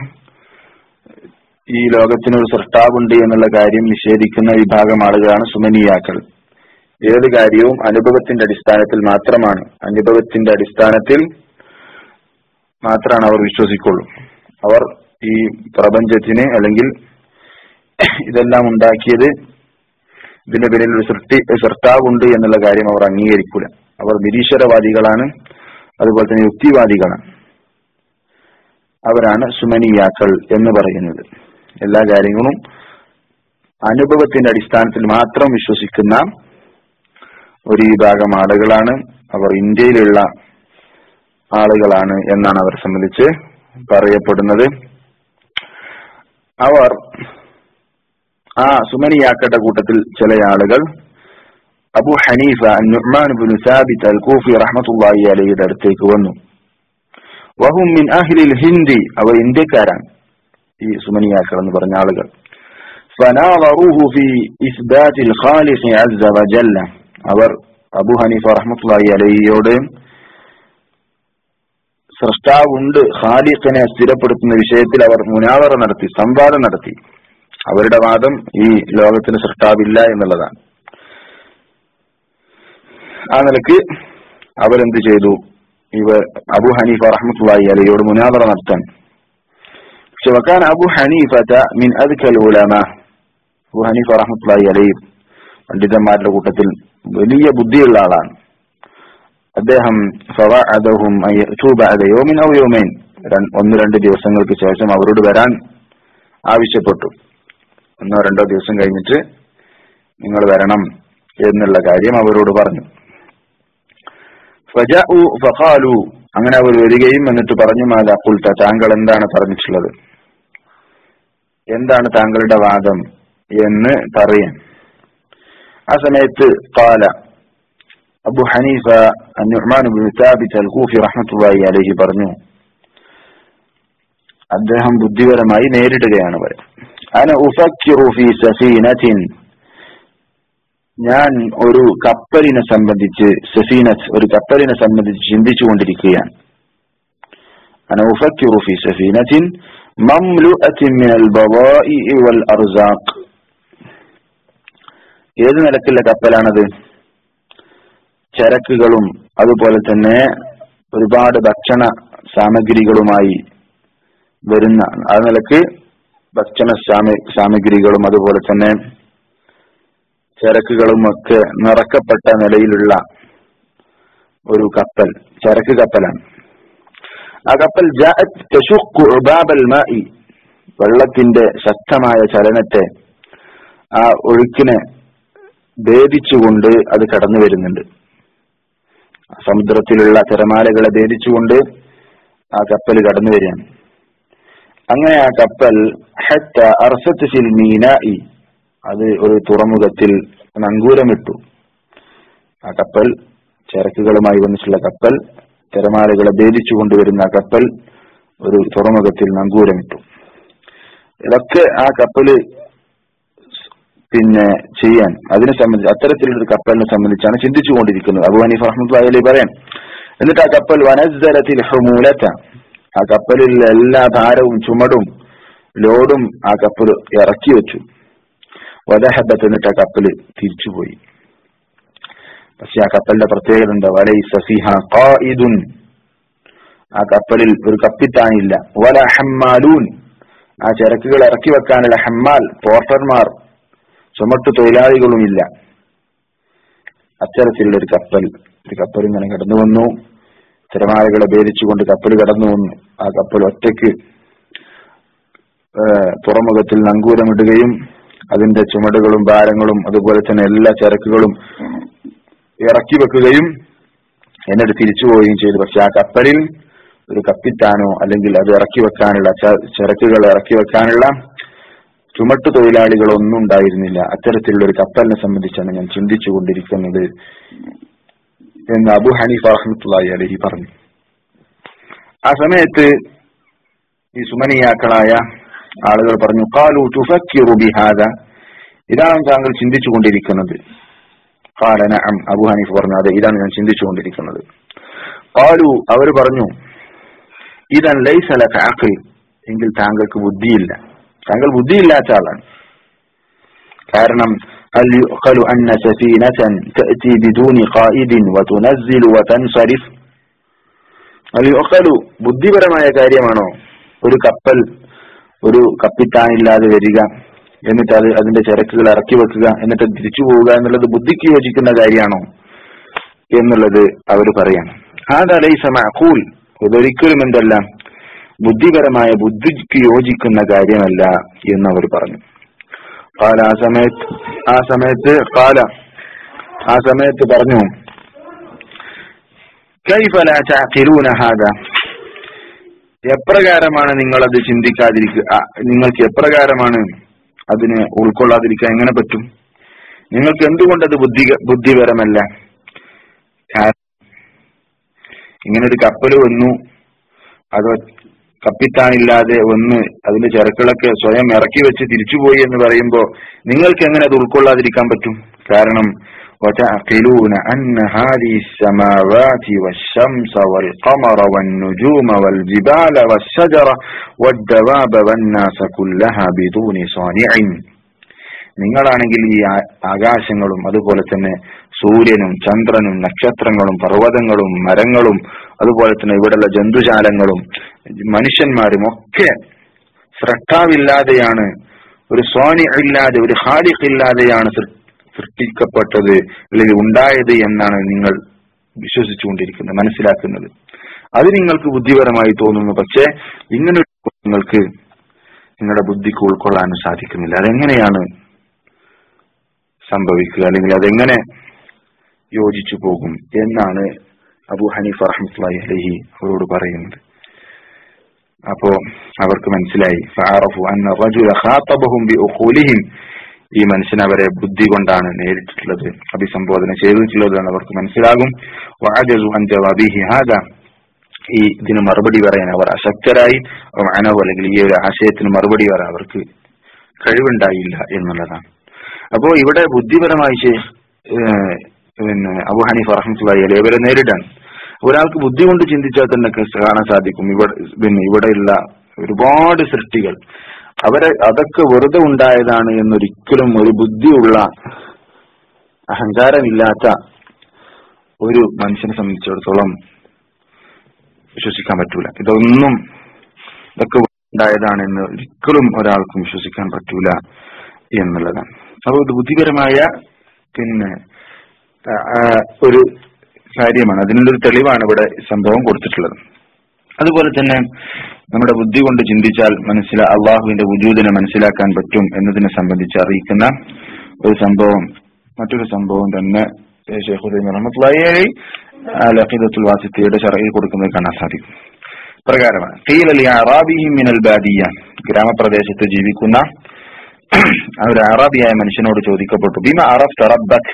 ഈ ലോകത്തിന് ഒരു സൃഷ്ടാവുണ്ട് എന്നുള്ള കാര്യം നിഷേധിക്കുന്ന വിഭാഗം ആളുകളാണ് സുമനിയാക്കൾ ഏത് കാര്യവും അനുഭവത്തിന്റെ അടിസ്ഥാനത്തിൽ മാത്രമാണ് അനുഭവത്തിന്റെ അടിസ്ഥാനത്തിൽ മാത്രമാണ് അവർ വിശ്വസിക്കുള്ളൂ അവർ ഈ പ്രപഞ്ചത്തിന് അല്ലെങ്കിൽ ഇതെല്ലാം ഉണ്ടാക്കിയത് ഇതിന്റെ പിന്നിൽ ഒരു സൃഷ്ടി സൃഷ്ടാവുണ്ട് എന്നുള്ള കാര്യം അവർ അംഗീകരിക്കൂല അവർ നിരീശ്വരവാദികളാണ് അതുപോലെ തന്നെ യുക്തിവാദികളാണ് അവരാണ് സുമനിയാക്കൾ എന്ന് പറയുന്നത് എല്ലാ കാര്യങ്ങളും അനുഭവത്തിന്റെ അടിസ്ഥാനത്തിൽ മാത്രം വിശ്വസിക്കുന്ന ഒരു വിഭാഗം ആളുകളാണ് അവർ ഇന്ത്യയിലുള്ള ആളുകളാണ് എന്നാണ് അവരെ സംബന്ധിച്ച് പറയപ്പെടുന്നത് അവർ ആ സുമനിയാക്കയുടെ കൂട്ടത്തിൽ ചില ആളുകൾ Abu Hanifa Numan bin Thabit al Kufi റഹ്മത്തുള്ളാഹി അലയുടെ അടുത്തേക്ക് വന്നു വഹും മിൻ അഹ്ലിൽ ഹിന്ദി അവർ ഇന്ത്യക്കാരാണ് ഈ സുമനിയാക്കൾ എന്ന് പറഞ്ഞ ആളുകൾ فناظروه في إثبات الخالق عز وجل അവർ അബു ഹനീഫ റഹ്മത്തുള്ളാഹി അലൈഹിയോട് സൃഷ്ടാവുണ്ട് ഖാലിഖിനെ സ്ഥിരപ്പെടുത്തുന്ന വിഷയത്തിൽ അവർ മുനാവറ നടത്തി സംവാദം നടത്തി അവരുടെ വാദം ഈ ലോകത്തിന് സൃഷ്ടാവില്ല എന്നുള്ളതാണ് ആ നിലക്ക് അവരെന്ത് ചെയ്തു ഇവർ അബു ഹനീഫ റഹ്മത്തുള്ളാഹി അലയോട് മുനാവറ നടത്താൻ പക്ഷെ വക്കാൻ അബു ഹനീഫത മിൻ അദ്കൽ ഉലമ അബു ഹനീഫ റഹ്മത്തുള്ളാഹി അലയും പണ്ഡിതന്മാരുടെ കൂട്ടത്തിൽ വലിയ ബുദ്ധിയുള്ള ആളാണ് അദ്ദേഹം ഫവഅദഹും അൻ യഅ്തൂ ബഅദ യൗമിൻ ഔ യൗമൈൻ രൺ- ഒന്ന് രണ്ട് ദിവസങ്ങൾക്ക് ശേഷം അവരോട് വരാൻ ആവശ്യപ്പെട്ടു ഒന്നോ രണ്ടോ ദിവസം കഴിഞ്ഞിട്ട് നിങ്ങൾ വരണം എന്നുള്ള കാര്യം അവരോട് പറഞ്ഞു ഫജാഉ ഫഖാലു അങ്ങനെ അവർ വരികയും എന്നിട്ട് പറഞ്ഞു മാതാ കുൽത്ത താങ്കൾ എന്താണ് പറഞ്ഞിട്ടുള്ളത് എന്താണ് താങ്കളുടെ വാദം എന്ന് പറയാൻ ആ സമയത്ത് കാല അബു ഹനീഫ അന്നുമാൻ താബിത്ത് അൽ കൂഫി റഹ്മത്തുള്ളാഹി അലൈഹി പറഞ്ഞു അദ്ദേഹം ബുദ്ധിപരമായി നേരിടുകയാണ് അവർ അന ഉഫക്കിറു ഫി സഫീനത്തിൻ ഞാൻ ഒരു കപ്പലിനെ സംബന്ധിച്ച് സഫീനത്ത് ഒരു കപ്പലിനെ സംബന്ധിച്ച് ചിന്തിച്ചുകൊണ്ടിരിക്കുകയാണ് അന ഉഫക്കിറു ഫി സഫീനത്തിൻ മംലുഅത്തിൻ മിനൽ ബവാഇഇ വൽ അർസാഖ് ഏത് നിലക്കുള്ള കപ്പലാണത് ചരക്കുകളും അതുപോലെ തന്നെ ഒരുപാട് ഭക്ഷണ സാമഗ്രികളുമായി വരുന്ന ആ നിലക്ക് ഭക്ഷണ സാമ- സാമഗ്രികളും അതുപോലെ തന്നെ ചരക്കുകളും ഒക്കെ നിറക്കപ്പെട്ട നിലയിലുള്ള ഒരു കപ്പൽ ചരക്ക് കപ്പലാണ് ആ കപ്പൽ ജാഅത് തശുഖു ഉബാബൽ മാഇ വെള്ളത്തിന്റെ ശക്തമായ ചലനത്തെ ആ ഒഴുക്കിനെ ഭേദിച്ചുകൊണ്ട് അത് കടന്നു വരുന്നുണ്ട് സമുദ്രത്തിലുള്ള തിരമാലകളെ ഭേദിച്ചുകൊണ്ട് ആ കപ്പൽ കടന്നു വരികയാണ് അങ്ങനെ ആ കപ്പൽ ഹത്ത അർസത്ത് ഫിൽ മീനായി അത് ഒരു തുറമുഖത്തിൽ നങ്കൂരമിട്ടു ആ കപ്പൽ ചരക്കുകളുമായി വന്നിട്ടുള്ള കപ്പൽ തിരമാലകളെ ഭേദിച്ചു കൊണ്ടുവരുന്ന ആ കപ്പൽ ഒരു തുറമുഖത്തിൽ നങ്കൂരമിട്ടു ഇതൊക്കെ ആ കപ്പല് പിന്നെ ചെയ്യാൻ അതിനെ സംബന്ധിച്ച് അത്തരത്തിലുള്ള ഒരു കപ്പലിനെ സംബന്ധിച്ചാണ് ചിന്തിച്ചുകൊണ്ടിരിക്കുന്നത് അബു ഹനീഫ് റഹ്മത്തുള്ളാഹി അലൈഹി പറയാൻ എന്നിട്ട് ആ കപ്പൽ വനസ്സരത്തിൽ ഹുമൂലത്ത ആ കപ്പലിൽ എല്ലാ ഭാരവും ചുമടും ലോഡും ആ കപ്പൽ ഇറക്കി വെച്ചു വദഹബത്ത് എന്നിട്ട് ആ കപ്പല് തിരിച്ചുപോയി പക്ഷെ ആ കപ്പലിന്റെ പ്രത്യേകത എന്താ വലൈ സഫിഹ ഖായിദുൻ ആ കപ്പലിൽ ഒരു കപ്പിത്താനില്ല വല ഹമ്മാലൂൻ ആ ചരക്കുകൾ ഇറക്കി വെക്കാനുള്ള ഹമ്മാൽ പോർട്ടർമാർ ചുമട്ടു തൊഴിലാളികളും ഇല്ല അത്തരത്തിലുള്ള ഒരു കപ്പൽ ഒരു കപ്പൽ ഇങ്ങനെ കടന്നു വന്നു തിരമാലകളെ ഭേദിച്ചുകൊണ്ട് കപ്പൽ കടന്നു വന്നു ആ കപ്പൽ ഒറ്റയ്ക്ക് ഏഹ്, തുറമുഖത്തിൽ നങ്കൂരമിടുകയും അതിന്റെ ചുമടുകളും ഭാരങ്ങളും അതുപോലെ തന്നെ എല്ലാ ചരക്കുകളും ഇറക്കി വെക്കുകയും എന്നിട്ട് തിരിച്ചു പോവുകയും ചെയ്തു പക്ഷെ ആ കപ്പലിൽ ഒരു കപ്പിത്താനോ അല്ലെങ്കിൽ അത് ഇറക്കി വെക്കാനുള്ള ച- ചരക്കുകൾ ഇറക്കി വെക്കാനുള്ള ചുമട്ടു തൊഴിലാളികളോ ഒന്നും ഉണ്ടായിരുന്നില്ല അത്തരത്തിലുള്ള ഒരു കപ്പലിനെ സംബന്ധിച്ചാണ് ഞാൻ ചിന്തിച്ചു കൊണ്ടിരിക്കുന്നത് എന്ന് അബു ഹനീഫ് റഹ്മത്തുള്ളാഹി അലഹി പറഞ്ഞു ആ സമയത്ത് ഈ സുമനിയാക്കളായ ആളുകൾ പറഞ്ഞു കാലു തുഫക്കിറു ബിഹാദ ഇതാണ് താങ്കൾ ചിന്തിച്ചു കൊണ്ടിരിക്കുന്നത് قال نعم അബു ഹനീഫ് പറഞ്ഞു അതെ ഇതാണ് ഞാൻ ചിന്തിച്ചു കൊണ്ടിരിക്കുന്നത് കാലു അവർ പറഞ്ഞു ഇതൻ ലൈസ ലക അഖിൽ എങ്കിൽ താങ്കൾക്ക് ബുദ്ധിയില്ല താങ്കൾ ബുദ്ധിയില്ലാത്ത ആളാണ് കാരണം هل يؤخل أن سفينة تأتي بدون قائد وتنزل وتنصرف هل يؤخل ബുദ്ധിപരമായ കാര്യമാണോ ഒരു കപ്പൽ ഒരു കപ്പിത്താനില്ലാതെ വരിക എന്നിട്ട് അത് അതിന്റെ ചരക്കുകൾ ഇറക്കി വെക്കുക എന്നിട്ട് തിരിച്ചു പോവുക എന്നുള്ളത് ബുദ്ധിക്ക് യോജിക്കുന്ന കാര്യമാണോ എന്നുള്ളത് അവർ പറയാണ് ഹാദലൈസ മഅഖൂൽ ഇതൊരിക്കലും എന്തല്ല ബുദ്ധിപരമായ ബുദ്ധിക്ക് യോജിക്കുന്ന കാര്യമല്ല എന്ന് അവർ പറഞ്ഞു കാല ആ സമയത്ത് ആ സമയത്ത് കാല ആ സമയത്ത് പറഞ്ഞു كيف لا تعقلون هذا എപ്രകാരമാണ് നിങ്ങൾ അത് ചിന്തിക്കാതിരിക്കുക ആ, നിങ്ങൾക്ക് എപ്രകാരമാണ് അതിനെ ഉൾക്കൊള്ളാതിരിക്കാൻ എങ്ങനെ പറ്റും നിങ്ങൾക്ക് എന്തുകൊണ്ട് അത് ബുദ്ധി ബുദ്ധിപരമല്ല കാരണം ഇങ്ങനെ ഒരു കപ്പൽ വന്നു അത് കപ്പിത്താനില്ലാതെ ഒന്ന് അതിന്റെ ചരക്കുകളൊക്കെ സ്വയം ഇറക്കി വെച്ച് തിരിച്ചുപോയി എന്ന് പറയുമ്പോൾ നിങ്ങൾക്ക് എങ്ങനെ അത് ഉൾക്കൊള്ളാതിരിക്കാൻ പറ്റും കാരണം وتعقلون أن هذه السماوات والشمس والقمر والنجوم والجبال والشجرة والدواب والناس كلها بدون صانع നിങ്ങളാണെങ്കിൽ ഈ ആ- ആകാശങ്ങളും അതുപോലെ തന്നെ സൂര്യനും ചന്ദ്രനും നക്ഷത്രങ്ങളും പർവ്വതങ്ങളും മരങ്ങളും അതുപോലെ തന്നെ ഇവിടെയുള്ള ജന്തുജാലങ്ങളും മനുഷ്യന്മാരും ഒക്കെ സ്രഷ്ടാവില്ലാതെയാണ് ഒരു സ്വാനി ഇല്ലാതെ ഒരു ഹാലിഖ് ഇല്ലാതെയാണ് സൃ- സൃഷ്ടിക്കപ്പെട്ടത് അല്ലെങ്കിൽ ഉണ്ടായത് എന്നാണ് നിങ്ങൾ വിശ്വസിച്ചുകൊണ്ടിരിക്കുന്നത് മനസ്സിലാക്കുന്നത് അത് നിങ്ങൾക്ക് ബുദ്ധിപരമായി തോന്നുന്നു പക്ഷേ ഇങ്ങനെ ഒരു നിങ്ങൾക്ക് നിങ്ങളുടെ ബുദ്ധിക്ക് ഉൾക്കൊള്ളാൻ സാധിക്കുന്നില്ല അതെങ്ങനെയാണ് സംഭവിക്കുക അല്ലെങ്കിൽ അതെങ്ങനെ യോജിച്ചു പോകും എന്നാണ് അബു ഹനീഫ് റഹ്മത്തുള്ളാഹി അലൈഹി അവരോട് പറയുന്നത് അപ്പോ അവർക്ക് മനസ്സിലായി ഫഅറഫു അന്ന റജുല ഖാതബഹും ബിഉഖൂലിഹിം ഈ മനുഷ്യൻ അവരെ ബുദ്ധി കൊണ്ടാണ് നേരിട്ടിട്ടുള്ളത് അഭിസംബോധന ചെയ്തിട്ടുള്ളത് എന്ന് അവർക്ക് മനസ്സിലാകും വഅജസു അൻ ജവാബിഹി ഹാദാ ഈ ഇതിന് മറുപടി പറയാൻ അവർ അശക്തരായി മാനവോ അല്ലെങ്കിൽ ഈ ഒരു ആശയത്തിന് മറുപടി പറയാൻ അവർക്ക് കഴിവുണ്ടായില്ല എന്നുള്ളതാണ് അപ്പോ ഇവിടെ ബുദ്ധിപരമായി ശേ- ഏഹ് പിന്നെ അബു ഹനീഫ് റഹ്മത്തുള്ളാഹി അലൈഹി ഇവരെ നേരിടാൻ ഒരാൾക്ക് ബുദ്ധി കൊണ്ട് ചിന്തിച്ചാൽ തന്നെ ക- കാണാൻ സാധിക്കും ഇവിടെ പിന്നെ ഇവിടെയുള്ള ഒരുപാട് സൃഷ്ടികൾ അവരെ അതൊക്കെ വെറുതെ ഉണ്ടായതാണ് എന്നൊരിക്കലും ഒരു ബുദ്ധിയുള്ള അഹങ്കാരമില്ലാത്ത ഒരു മനുഷ്യനെ സംബന്ധിച്ചിടത്തോളം വിശ്വസിക്കാൻ പറ്റൂല ഇതൊന്നും ഇതൊക്കെ ഉണ്ടായതാണെന്ന് ഒരിക്കലും ഒരാൾക്കും വിശ്വസിക്കാൻ പറ്റൂല എന്നുള്ളതാണ് അപ്പോൾ ഇത് ബുദ്ധിപരമായ പിന്നെ ആ, ആ, ഒരു കാര്യമാണ് അതിനുള്ളൊരു തെളിവാണ് ഇവിടെ സംഭവം കൊടുത്തിട്ടുള്ളത് അതുപോലെ തന്നെ നമ്മുടെ ബുദ്ധി കൊണ്ട് ചിന്തിച്ചാൽ മനസ്സിലാ അള്ളാഹുവിന്റെ വജൂദിനെ മനസ്സിലാക്കാൻ പറ്റും എന്നതിനെ സംബന്ധിച്ച് അറിയിക്കുന്ന ഒരു സംഭവം മറ്റൊരു സംഭവം തന്നെ ഷെയ്ഖുദ്ദീൻ റഹ്മത്തുള്ളാഹി അലൈഹി ലഖീദത്തുൽ വാസിത്തിയുടെ ഷറയിൽ കൊടുക്കുന്നത് കാണാൻ സാധിക്കും പ്രകാരമാണ് ഖീല ലി അറാബിഹിം മിനൽ ബാദിയ ഗ്രാമപ്രദേശത്ത് ജീവിക്കുന്ന ആ ഒരു അറാബിയായ മനുഷ്യനോട് ചോദിക്കപ്പെട്ടു ബിമ അറഫ്ത റബ്ബക്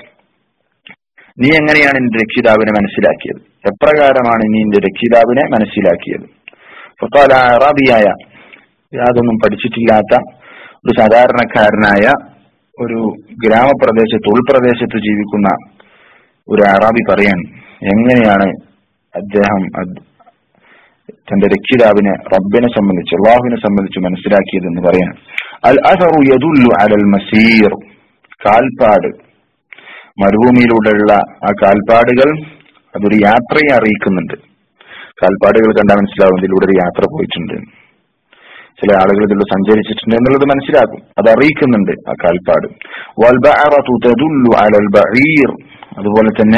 നീ എങ്ങനെയാണ് നിന്റെ രക്ഷിതാവിനെ മനസ്സിലാക്കിയത് എപ്രകാരമാണ് നീ നിന്റെ രക്ഷിതാവിനെ മനസ്സിലാക്കിയത് ഫക്കാല അറാബിയായ യാതൊന്നും പഠിച്ചിട്ടില്ലാത്ത ഒരു സാധാരണക്കാരനായ ഒരു ഗ്രാമപ്രദേശത്ത് ഉൾപ്രദേശത്ത് ജീവിക്കുന്ന ഒരു അറാബി പറയാൻ എങ്ങനെയാണ് അദ്ദേഹം അത് തന്റെ രക്ഷിതാവിനെ റബ്ബിനെ സംബന്ധിച്ച് അള്ളാഹുവിനെ സംബന്ധിച്ച് മനസ്സിലാക്കിയതെന്ന് പറയാൻ അൽ അസറു യദുല്ലു അലൽ മസീർ കാൽപ്പാട് മരുഭൂമിയിലൂടെയുള്ള ആ കാൽപ്പാടുകൾ അതൊരു യാത്രയെ അറിയിക്കുന്നുണ്ട് കാൽപ്പാടുകൾ കണ്ടാൽ മനസ്സിലാവും ഇതിലൂടെ ഒരു യാത്ര പോയിട്ടുണ്ട് ചില ആളുകൾ ഇതിലൂടെ സഞ്ചരിച്ചിട്ടുണ്ട് എന്നുള്ളത് മനസ്സിലാക്കും അത് അറിയിക്കുന്നുണ്ട് ആ കാൽപ്പാട് വൽബഅറതു തദുല്ലു അലൽ ബഈർ അതുപോലെ തന്നെ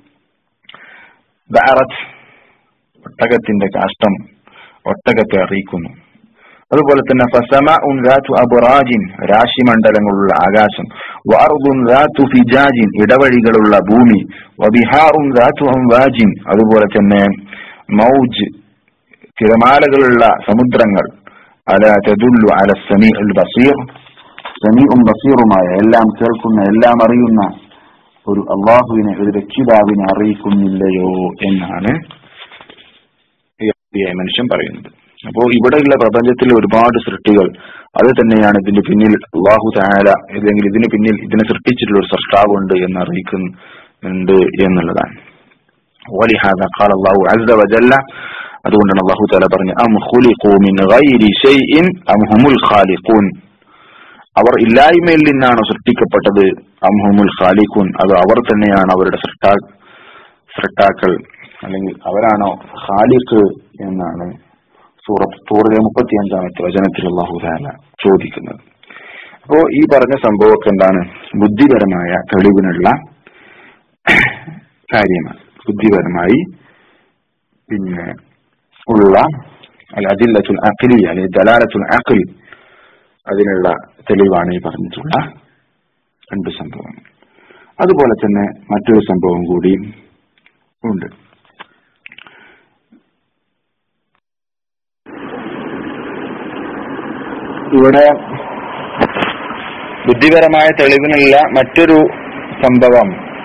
ബഅറത്ത് ഒട്ടകത്തിന്റെ കാഷ്ടം ഒട്ടകത്തെ അറിയിക്കുന്നു അതുപോലെ തന്നെ ഫസമ ഉൻ റാത്തു അബുറാജിൻ രാശിമണ്ഡലങ്ങളുള്ള ആകാശം വാറുദുൻ റാത്തു ഫിജാജിൻ ഇടവഴികളുള്ള ഭൂമി വബിഹാറുൻ റാത്തു അംവാജിൻ അതുപോലെ തന്നെ മൗജ് തിരമാലകളുള്ള സമുദ്രങ്ങൾ അല തദുല്ലു അല സമീ അൽ ബസീർ സമീഉം ബസീറുമായ എല്ലാം കേൾക്കുന്ന എല്ലാം അറിയുന്ന ഒരു അള്ളാഹുവിനെ ഒരു രക്ഷിതാവിനെ അറിയിക്കുന്നില്ലയോ എന്നാണ് ഈ അറബിയായ മനുഷ്യൻ പറയുന്നത് അപ്പോൾ ഇവിടെയുള്ള പ്രപഞ്ചത്തിലെ ഒരുപാട് സൃഷ്ടികൾ അത് തന്നെയാണ് ഇതിന്റെ പിന്നിൽ അള്ളാഹു താല അല്ലെങ്കിൽ ഇതിന് പിന്നിൽ ഇതിനെ സൃഷ്ടിച്ചിട്ടുള്ള ഒരു സൃഷ്ടാവുണ്ട് എന്ന് അറിയിക്കുന്നുണ്ട് എന്നുള്ളതാണ് ولهذا قال الله عز وجل അതുകൊണ്ടാണ് അള്ളാഹു താല പറഞ്ഞു അം ഖുലിഖു മിൻ ഗൈരി ഷൈഇൻ അം ഹുമുൽ ഖാലിഖൂൻ അവർ ഇല്ലായ്മയിൽ നിന്നാണ് സൃഷ്ടിക്കപ്പെട്ടത് അം ഹുമുൽ ഖാലിഖൂൻ അത് അവർ തന്നെയാണ് അവരുടെ സൃഷ്ടാ സൃഷ്ടാക്കൾ അല്ലെങ്കിൽ അവരാണോ ഖാലിഖ് എന്നാണ് സൂറത്ത് തൂറിലെ മുപ്പത്തി അഞ്ചാമത്തെ വചനത്തിൽ അള്ളാഹു താല ചോദിക്കുന്നത് അപ്പോ ഈ പറഞ്ഞ സംഭവമൊക്കെ എന്താണ് ബുദ്ധിപരമായ തെളിവിനുള്ള കാര്യമാണ് ബുദ്ധിപരമായി പിന്നെ ഉള്ള അല്ല അജില്ലത്തുൽ അഖിലി അല്ലെങ്കിൽ ദലാലത്തുൽ അഖിൽ അതിനുള്ള തെളിവാണ് ഈ പറഞ്ഞിട്ടുള്ള രണ്ട് സംഭവം അതുപോലെ തന്നെ മറ്റൊരു സംഭവം കൂടി ഉണ്ട് ഇവിടെ ബുദ്ധിപരമായ തെളിവിനുള്ള മറ്റൊരു സംഭവം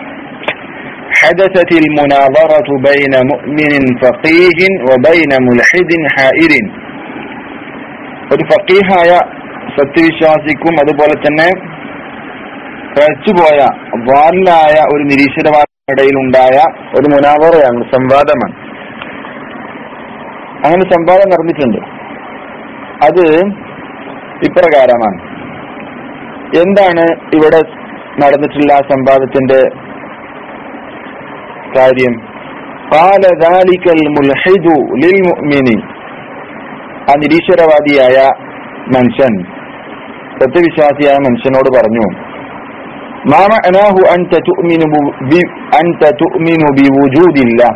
حدثت المناظرة بين مؤمن فقيه وبين ملحد حائر ഒരു ഫക്കീഹായ സത്യവിശ്വാസിക്കും അതുപോലെ തന്നെ പിഴച്ചുപോയ വാലിലായ ഒരു നിരീശ്വരവാദിയിടയിൽ ഉണ്ടായ ഒരു മുനാവറയാണ് സംവാദമാണ് അങ്ങനെ സംവാദം നടന്നിട്ടുണ്ട് അത് ഇപ്രകാരമാണ് എന്താണ് ഇവിടെ നടന്നിട്ടുള്ള ആ സംവാദത്തിന്റെ കാര്യം قال ذلك الملحد للمؤمن ആ നിരീശ്വരവാദിയായ മനുഷ്യൻ സത്യവിശ്വാസിയായ മനുഷ്യനോട് പറഞ്ഞു ما معناه أنت تؤمن ب- أنت تؤمن بوجود الله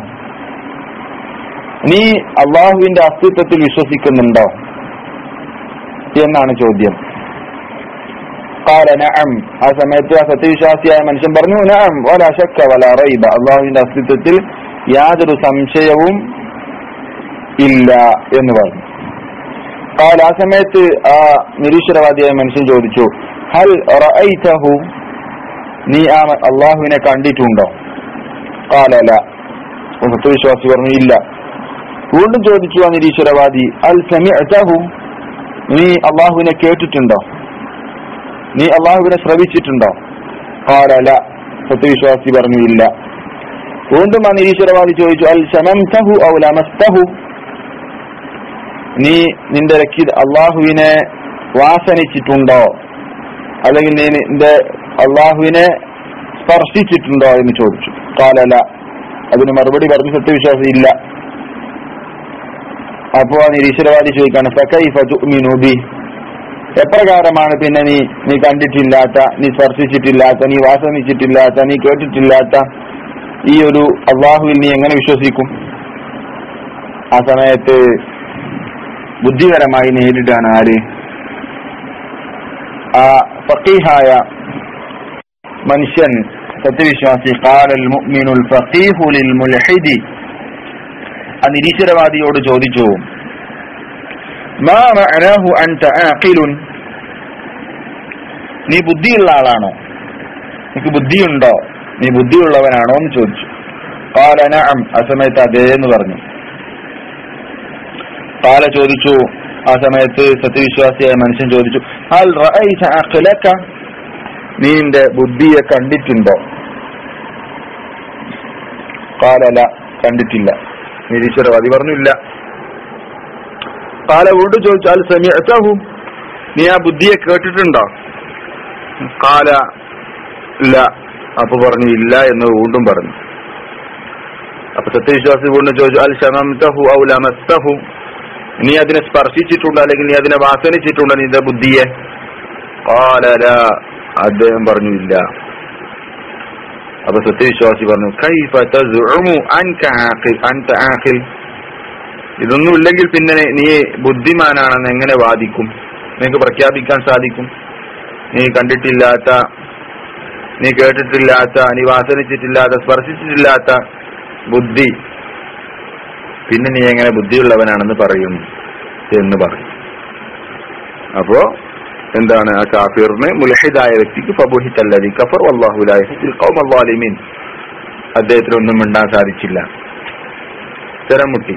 നീ അള്ളാഹുവിന്റെ അസ്തിത്വത്തിൽ വിശ്വസിക്കുന്നുണ്ടോ എന്നാണ് ചോദ്യം قال نعم ആ സമയത്ത് ആ സത്യവിശ്വാസിയായ മനുഷ്യൻ പറഞ്ഞു നഅം വല ശക്ക വല റൈബ അള്ളാഹുവിന്റെ അസ്തിത്വത്തിൽ യാതൊരു സംശയവും ഇല്ല എന്ന് പറഞ്ഞു قال ആ സമയത്ത് ആ നിരീശ്വരവാദിയായ മനുഷ്യൻ ചോദിച്ചു ഹൽ റഅയ്തഹു നീ ആ അള്ളാഹുവിനെ കണ്ടിട്ടുണ്ടോ قال لا സത്യവിശ്വാസി പറഞ്ഞു ഇല്ല വീണ്ടും ചോദിച്ചു ആ നിരീശ്വരവാദി അൽ സമിഅതഹു നീ അള്ളാഹുവിനെ കേട്ടിട്ടുണ്ടോ നീ അള്ളാഹുവിനെ ശ്രവിച്ചിട്ടുണ്ടോ قال لا സത്യവിശ്വാസി പറഞ്ഞു ഇല്ല വീണ്ടും ആ നിരീശ്വരവാദി ചോദിച്ചു അൽ ശമംതഹു ഔ ലമസ്തഹു നീ നിന്റെ രക്ഷി അള്ളാഹുവിനെ വാസനിച്ചിട്ടുണ്ടോ അല്ലെങ്കിൽ നീ നിന്റെ അള്ളാഹുവിനെ സ്പർശിച്ചിട്ടുണ്ടോ എന്ന് ചോദിച്ചു കാലല അതിന് മറുപടി പറഞ്ഞു സത്യവിശ്വാസം ഇല്ല അപ്പോ ആ നിരീശ്വരവാദി ചോദിക്കാണ് ഫകൈഫ തുഅ്മിനു ബി എപ്രകാരമാണ് പിന്നെ നീ നീ കണ്ടിട്ടില്ലാത്ത നീ സ്പർശിച്ചിട്ടില്ലാത്ത നീ വാസനിച്ചിട്ടില്ലാത്ത നീ കേട്ടിട്ടില്ലാത്ത ഈ ഒരു അള്ളാഹുവിൽ നീ എങ്ങനെ വിശ്വസിക്കും ആ സമയത്ത് ബുദ്ധിപരമായി നേരിട്ടാണ് ആര് ആ ഫക്കീഹായ മനുഷ്യൻ സത്യവിശ്വാസി ഖാലൽ മുഅ്മിനുൽ ഫഖീഹു ലിൽ മുൽഹിദി ആ നിരീശ്വരവാദിയോട് ചോദിച്ചു മാ മഅനാഹു അൻത ആഖിലുൻ നീ ബുദ്ധിയുള്ള ആളാണോ നിനക്ക് ബുദ്ധിയുണ്ടോ നീ ബുദ്ധിയുള്ളവനാണോ എന്ന് ചോദിച്ചു قال نعم ആ സമയത്ത് അതേ എന്ന് പറഞ്ഞു കാല ചോദിച്ചു ആ സമയത്ത് സത്യവിശ്വാസിയായ മനുഷ്യൻ ചോദിച്ചു ഹൽ റഅയ്ത അഖ്ലക നീ നിന്റെ ബുദ്ധിയെ കണ്ടിട്ടുണ്ടോ കാലല കണ്ടിട്ടില്ല നിരീശ്വരവാദി പറഞ്ഞു ഇല്ല കാല വീണ്ടും ചോദിച്ചു അൽ സമിഅതഹു നീ ആ ബുദ്ധിയെ കേട്ടിട്ടുണ്ടോ കാല ഇല്ല അപ്പൊ പറഞ്ഞു ഇല്ല എന്ന് വീണ്ടും പറഞ്ഞു അപ്പൊ സത്യവിശ്വാസി വീണ്ടും ചോദിച്ചു അൽ ശമംതഹു ഔ ലമസ്തഹു നീ അതിനെ സ്പർശിച്ചിട്ടുണ്ടോ അല്ലെങ്കിൽ നീ അതിനെ വാസനിച്ചിട്ടുണ്ടോ നിന്റെ ബുദ്ധിയെ കാലല അദ്ദേഹം പറഞ്ഞു ഇല്ല അപ്പൊ സത്യവിശ്വാസി പറഞ്ഞു കൈഫ തസ്ഉമു അൻക ആഖിൽ അൻത ആഖിൽ ഇതൊന്നും ഇല്ലെങ്കിൽ പിന്നെ നീ ബുദ്ധിമാനാണെന്ന് എങ്ങനെ വാദിക്കും നിനക്ക് പ്രഖ്യാപിക്കാൻ സാധിക്കും നീ കണ്ടിട്ടില്ലാത്ത നീ കേട്ടിട്ടില്ലാത്ത നീ വാസനിച്ചിട്ടില്ലാത്ത സ്പർശിച്ചിട്ടില്ലാത്ത ബുദ്ധി പിന്നെ നീ എങ്ങനെ ബുദ്ധിയുള്ളവനാണെന്ന് പറയും എന്ന് പറയും അപ്പോ എന്താണ് ആ കാഫിറിന് മുലഹിദായ വ്യക്തിക്ക് ഫബുഹിത്തല്ലതി കഫർ വല്ലാഹുലിമീൻ അദ്ദേഹത്തിന് ഒന്നും മിണ്ടാൻ സാധിച്ചില്ല സ്ഥിരം മുട്ടി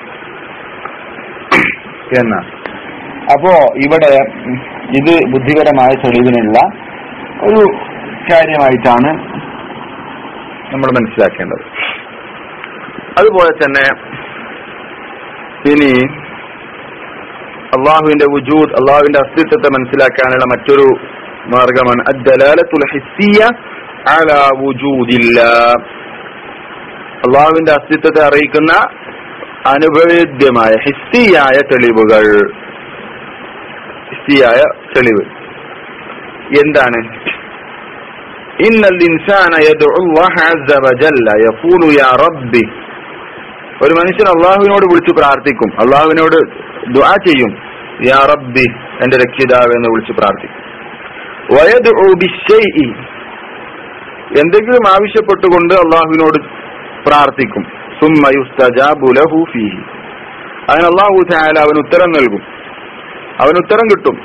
എന്നാ അപ്പോ ഇവിടെ ഇത് ബുദ്ധിപരമായ തെളിവിനുള്ള ഒരു കാര്യമായിട്ടാണ് നമ്മൾ മനസ്സിലാക്കേണ്ടത് അതുപോലെ തന്നെ ഇനി അള്ളാഹുവിന്റെ വുജൂദ് അള്ളാഹുവിന്റെ അസ്തിത്വത്തെ മനസ്സിലാക്കാനുള്ള മറ്റൊരു മാർഗമാണ് അദ്ദലാലത്തുൽ ഹിസ്സിയ അലാ വുജൂദില്ല അള്ളാഹുവിന്റെ അസ്തിത്വത്തെ അറിയിക്കുന്ന അനുഭവേദ്യമായ ഹിസ്സിയായ തെളിവുകൾ ഹിസ്സിയായ തെളിവ് എന്താണ് ഇന്നൽ ഇൻസാന യദ്ഉ അല്ലാഹ അസ്സ വജല്ല യഖൂലു യാ റബ്ബി ഒരു മനുഷ്യൻ അള്ളാഹുവിനോട് വിളിച്ചു പ്രാർത്ഥിക്കും അള്ളാഹുവിനോട് ദുആ ചെയ്യും യാ റബ്ബി എന്റെ രക്ഷിതാവ് എന്ന് വിളിച്ചു പ്രാർത്ഥിക്കും വയദ്ഉ ബിശ്ശൈഇ എന്തെങ്കിലും ആവശ്യപ്പെട്ടുകൊണ്ട് അള്ളാഹുവിനോട് പ്രാർത്ഥിക്കും സുമ്മ യുസ്തജാബു ലഹു ഫീഹി അതിന് അള്ളാഹു തആല അവന് ഉത്തരം നൽകും അവന് ഉത്തരം കിട്ടും